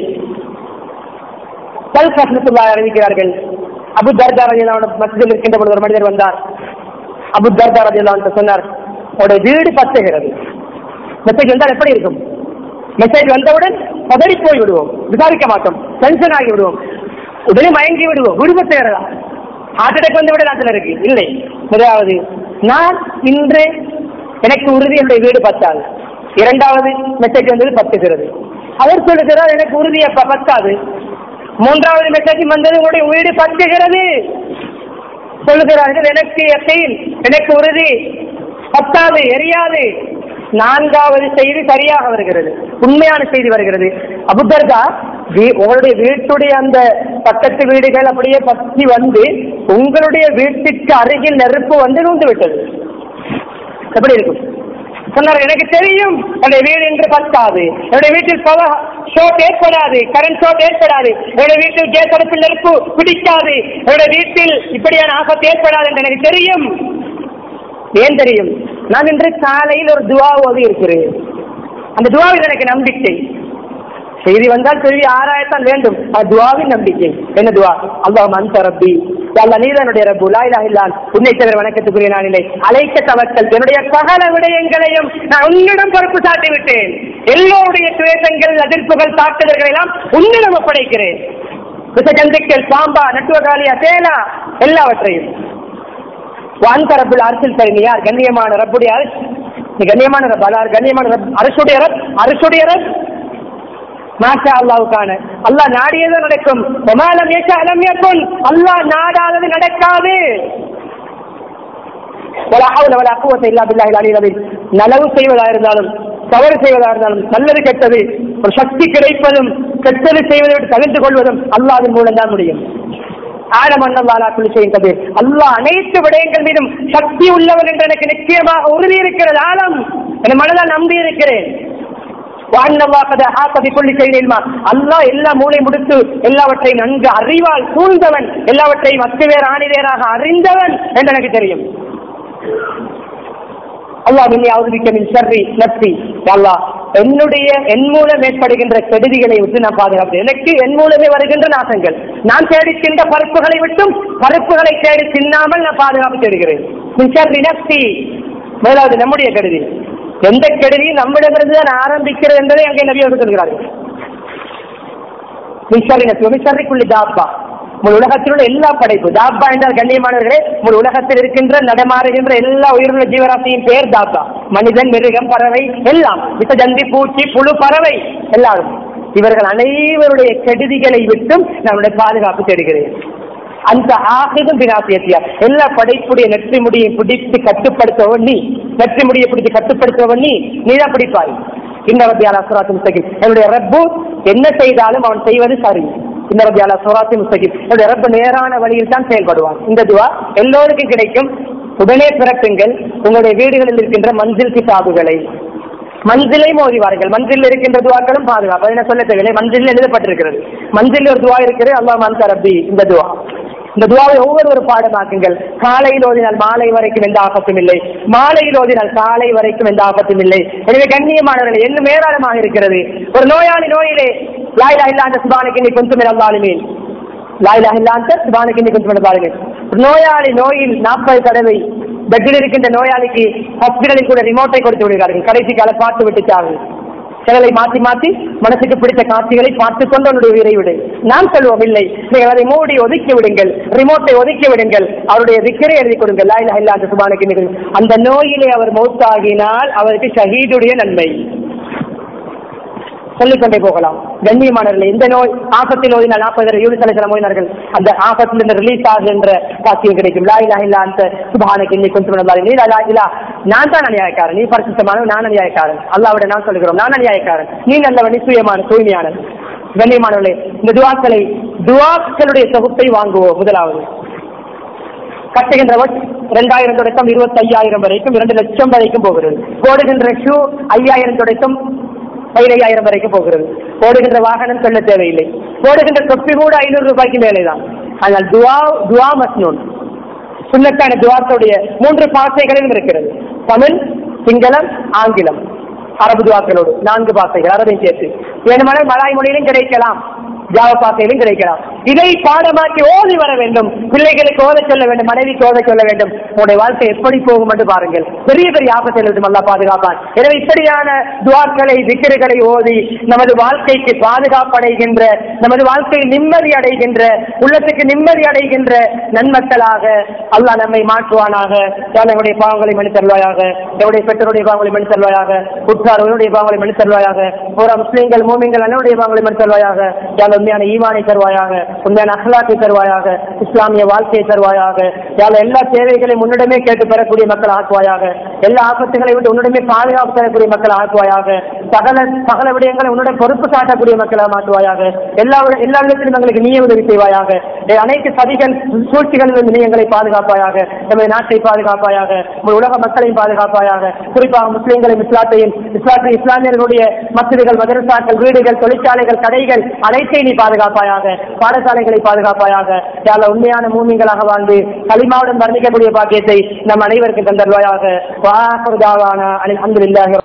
பல் கஷ்ணத்துள்ளா அறிவிக்கிறார்கள் அபு தர்தா ரஜிலான மசிதில் இருக்கின்ற பொழுது ஒரு மனிதர் வந்தார் அபு தர்தா ரஜிலான் சொன்னார் உடைய வீடு பத்துகிறது மெசேஜ் வந்தால் எப்படி இருக்கும் மெசேஜ் வந்தவுடன் பதறி போய் விடுவோம் விசாரிக்க மாட்டோம் டென்ஷன் ஆகி விடுவோம் உடனே மயங்கி விடுவோம் வீடு பத்துகிறதா ஹார்ட் அட்டாக் வந்து விட நாட்டில் இருக்கு இல்லை முதலாவது நான் இன்று எனக்கு உறுதி என்னுடைய வீடு பத்தாது இரண்டாவது மெசேஜ் வந்தது பத்துகிறது அவர் சொல்லுகிறார் எனக்கு உறுதி அப்ப பத்தாது மூன்றாவது மெசேஜ் வந்தது உங்களுடைய வீடு பத்துகிறது சொல்லுகிறார்கள் எனக்கு எத்தையில் எனக்கு உறுதி பத்தாவது எரியாது நான்காவது செய்தி சரியாக வருகிறது உண்மையான செய்தி வருகிறது அபுதர்கா வீ- உங்களுடைய வீட்டுடைய அந்த பக்கத்து வீடுகள் அப்படியே பற்றி வந்து உங்களுடைய வீட்டுக்கு அருகில் நெருப்பு வந்து நூந்து விட்டது எப்படி இருக்கும் சொன்னார் எனக்கு தெரியும் என்னுடைய வீடு என்று பத்தாது என்னுடைய வீட்டில் பவர் ஷாட் ஏற்படாது கரண்ட் ஷாட் ஏற்படாது என்னுடைய வீட்டில் கேஸ் அடுப்பில் நெருப்பு பிடிக்காது என்னுடைய வீட்டில் இப்படியான ஆபத்து ஏற்படாது என்று எனக்கு தெரியும் ஏன் தெரியும் நான் இன்று காலையில் ஒரு துவா ஓதி இருக்கிறேன் அந்த துவாவில் எனக்கு நம்பிக்கை செய்தி வந்தால் செய்தி ஆராயத்தான் வேண்டும் அது துவாவின் நம்பிக்கை என்ன துவா அல்லாஹ் அந்த ரப்பி அல்ல நீதனுடைய ரப்பு லாயிலா இல்லான் உன்னை தவிர வணக்கத்துக்குரிய நான் இல்லை அழைக்க தவக்கல் என்னுடைய சகல விடயங்களையும் நான் உன்னிடம் பொறுப்பு சாட்டி விட்டேன் எல்லோருடைய துவேஷங்கள் அதிர்ப்புகள் தாக்குதல்கள் எல்லாம் உன்னிடம் ஒப்படைக்கிறேன் விசஜந்திக்கல் பாம்பா நட்டுவகாலியா தேனா எல்லாவற்றையும் வான்க ரப்புல் அரசில் தருமையார் கண்ணியமான ரப்புடைய அரசு நீ கண்ணியமான ரப் அல்லாஹ் கண்ணியமான ரப் அரசுடைய ரப் அரசுடைய ரப் மாஷா அல்லாவுக்கான அல்லாஹ் நாடியது நடக்கும் ஒமாலம் ஏஷா அலம் யகுன் அல்லாஹ் நாடாதது நடக்காது வலா ஹவுல வலா குவத்த இல்லா பில்லாஹில் அலியில் அலீம் நலவு செய்வதாக இருந்தாலும் தவறு செய்வதாக இருந்தாலும் நல்லது கெட்டது ஒரு சக்தி கிடைப்பதும் கெட்டது செய்வதை விட்டு தவிர்த்து கொள்வதும் அல்லாஹ்வின் மூலம் தான் முடியும் ஆலம் அண்ணல்லாலா குளிச்சையும் கபீர் அல்லாஹ் அனைத்து விடயங்கள் மீதும் சக்தி உள்ளவன் என்று எனக்கு நிச்சயமாக உறுதி இருக்கிறது ஆலம் என் மனதால் நம்பி இருக்கிறேன் அல்லாஹ் எல்லா மூளை முடித்து எல்லாவற்றையும் நன்கு அறிவால் சூழ்ந்தவன் எல்லாவற்றையும் அத்துவேர் ஆணிவேராக அறிந்தவன் என்று எனக்கு தெரியும் அல்லாஹ் மின்னி அவதிக்க மின் ஷர்ரி நப்சி அல்லாஹ் என்னுடைய என் மூலம் ஏற்படுகின்ற கெடுதிகளை விட்டு நான் பாதுகாப்பேன் எனக்கு என் மூலமே வருகின்ற நாசங்கள் நான் தேடிக்கின்ற பருப்புகளை விட்டும் பருப்புகளை தேடி தின்னாமல் நான் பாதுகாப்பு தேடுகிறேன் மின் ஷர்ரி நப்சி முதலாவது நம்முடைய கெடுதி எந்த கெடுதியும் நம்மிடமிருந்து தான் ஆரம்பிக்கிறது என்பதை அங்கே நபியவர்கள் சொல்கிறார்கள் மின்சாரி நசி மின்சாரிக்குள்ளி தாப்பா உங்கள் உலகத்தில் உள்ள எல்லா படைப்பு தாப்பா என்றால் கண்ணியமானவர்களே உங்கள் உலகத்தில் இருக்கின்ற நடமாறுகின்ற எல்லா உயிருள்ள ஜீவராசியின் பேர் தாப்பா மனிதன் மிருகம் பறவை எல்லாம் விசஜந்தி பூச்சி புழு பறவை எல்லாரும் இவர்கள் அனைவருடைய கெடுதிகளை விட்டும் நம்முடைய பாதுகாப்பு தேடுகிறேன் அந்த ஆகிதும் பினாசியத்தியா எல்லா படைப்புடைய நெற்றி முடியை பிடித்து கட்டுப்படுத்தவன் நீ நெற்றி முடியை பிடித்து கட்டுப்படுத்தவன் நீ நீதான் பிடிப்பாய் இந்த ரபியாலா சுராத்தி முஸ்தகிம் என்னுடைய ரப்பு என்ன செய்தாலும் அவன் செய்வது சரி இந்த ரபியாலா சுராத்தி முஸ்தகிம் என்னுடைய ரப்பு நேரான வழியில் தான் செயல்படுவான் இந்த துவா எல்லோருக்கும் கிடைக்கும் உடனே பிறக்குங்கள் உங்களுடைய வீடுகளில் இருக்கின்ற மஞ்சள் கிதாபுகளை மஞ்சளை மோதிவார்கள் மஞ்சள் இருக்கின்ற துவாக்களும் பாதுகாப்பு அதை நான் சொல்ல தேவையில்லை மஞ்சள் எழுதப்பட்டிருக்கிறது மஞ்சள் ஒரு துவா இருக்கிறது அல்லாஹ் மன்ச ரப்பி இந்த துவா இந்த துவாவை ஒவ்வொரு ஒரு பாடமாக்குங்கள் காலையில் ஓதினால் மாலை வரைக்கும் எந்த ஆபத்தும் இல்லை மாலையில் ஓதினால் காலை வரைக்கும் எந்த ஆபத்தும் இல்லை எனவே கண்ணியமானவர்கள் இன்னும் ஏராளமாக இருக்கிறது ஒரு நோயாளி நோயிலே லாயிலா இல்லாத சுபானுக்கு நீ கொஞ்சம் இல்லாலுமே லாயிலா இல்லாத சுபானுக்கு நீ கொஞ்சம் இல்லாலுமே நோயாளி நோயில் நாற்பது தடவை பெட்டில் இருக்கின்ற நோயாளிக்கு ஹாஸ்பிட்டலில் கூட ரிமோட்டை கொடுத்து விடுகிறார்கள் கடைசி கால பார்த்து விட்டுச்சார்கள் சிலரை மாற்றி மாற்றி மனசுக்கு பிடித்த காட்சிகளை பார்த்து கொண்டு அவனுடைய உயிரை விடு நாம் சொல்வோம் இல்லை நீங்கள் அதை மூடி ஒதுக்கி விடுங்கள் ரிமோட்டை ஒதுக்கி விடுங்கள் அவருடைய திக்கரை எழுதி கொடுங்கள் லாயிலா இல்லா அந்த சுபானுக்கு அந்த நோயிலே அவர் மௌத்தாகினால் அவருக்கு ஷஹீதுடைய நன்மை சொல்லிக்கொண்டே போகலாம் கண்ணியமானவர்கள் இந்த நோய் ஆபத்தில் ஓதினால் நாற்பது யூனிட் சில ஓதினார்கள் அந்த ஆபத்திலிருந்து ரிலீஸ் ஆகுகின்ற காட்சியும் கிடைக்கும் லா இலா இல்லா அந்த சுபானுக்கு இன்னைக்கு கொஞ்சம் நம்பாரு நீ லா இல்லா நான் தான் அநியாயக்காரன் நீ பரிசுத்தமானவன் நான் அநியாயக்காரன் அல்லாவிட நான் சொல்கிறோம் நான் அநியாயக்காரன் நீ நல்லவன் நீ சுயமான தூய்மையான கண்ணியமானவர்களே இந்த துவாக்களை துவாக்களுடைய தொகுப்பை வாங்குவோம் முதலாவது கட்டுகின்றவர் இரண்டாயிரம் தொடக்கம் இருபத்தி ஐயாயிரம் வரைக்கும் இரண்டு லட்சம் வரைக்கும் போகிறது போடுகின்ற ஷூ ஐயாயிரம் தொடக்கம் பதினையாயிரம் வரைக்கும் போகிறது போடுகின்ற வாகனம் சொல்ல தேவையில்லை போடுகின்ற தொப்பி கூட ஐநூறு ரூபாய்க்கு மேலே தான் ஆனால் துவா துவா மஸ்னூன் சுண்ணத்தான துவாக்களுடைய மூன்று பாசைகளிலும் இருக்கிறது தமிழ் சிங்களம் ஆங்கிலம் அரபு துவாக்களோடு நான்கு பாசைகள் அரபையும் சேர்த்து வேணுமானால் மலாய் மொழியிலும் கிடைக்கலாம் ஜாவ பாசையிலும் கிடைக்கலாம் இதை பாடமாக்கி ஓதி வர வேண்டும் பிள்ளைகளுக்கு ஓத சொல்ல வேண்டும் மனைவிக்கு ஓத சொல்ல வேண்டும் உங்களுடைய வாழ்க்கை எப்படி போகும் என்று பாருங்கள் பெரிய பெரிய ஆபத்தில் இருந்து நல்லா பாதுகாப்பான் எனவே இப்படியான துவாக்களை விக்கிரகளை ஓதி நமது வாழ்க்கைக்கு பாதுகாப்படைகின்ற நமது வாழ்க்கையில் நிம்மதி அடைகின்ற உள்ளத்துக்கு நிம்மதி அடைகின்ற நன்மக்களாக அல்லாஹ் நம்மை மாற்றுவானாக நம்முடைய பாவங்களை மனு தருவாயாக நம்முடைய பெற்றோருடைய பாவங்களை மனு தருவாயாக உற்றார்களுடைய பாவங்களை மனு தருவாயாக ஒரு முஸ்லீம்கள் மூமிங்கள் அண்ணனுடைய பாவங்களை மனு தருவாயாக யாழ் உண்மையான ஈமானை தருவாயாக உண்மையான அஹ்லாக்கை தருவாயாக இஸ்லாமிய வாழ்க்கையை தருவாயாக யாழ் எல்லா தேவைகளையும் உன்னிடமே கேட்டு பெறக்கூடிய மக்கள் ஆக்குவாயாக எல்லா ஆபத்துகளை விட்டு உன்னிடமே பாதுகாப்பு தரக்கூடிய மக்கள் ஆக்குவாயாக சகல சகல விடயங்களை உன்னுடன் பொறுப்பு காட்டக்கூடிய மக்களை மாற்றுவாயாக எல்லா எல்லா விதத்திலும் எங்களுக்கு நீயே உதவி செய்வாயாக ஏ, அனைத்து சதிகள் சூழ்ச்சிகளிலும் நீ எங்களை பாதுகாப்பாயாக நமது நாட்டை பாதுகாப்பாயாக உங்கள் உலக மக்களையும் பாதுகாப்பாயாக குறிப்பாக முஸ்லீம்களையும் இஸ்லாத்தையும் இஸ்லாத்தை இஸ்லாமியர்களுடைய மசிதிகள் மதரசாக்கள் வீடுகள் தொழிற்சாலைகள் கடைகள் அனைத்தையும் நீ பாதுகாப்பாயாக பாடசாலைகளை பாதுகாப்பாயாக யாழ உண்மையான மூமிங்களாக வாழ்ந்து களிமாவுடன் வர்ணிக்கக்கூடிய பாக்கியத்தை நம் அனைவருக்கும் தந்தருவாயாக வாஹர் தாவானா அலி அல்ஹம்துலில்லாஹி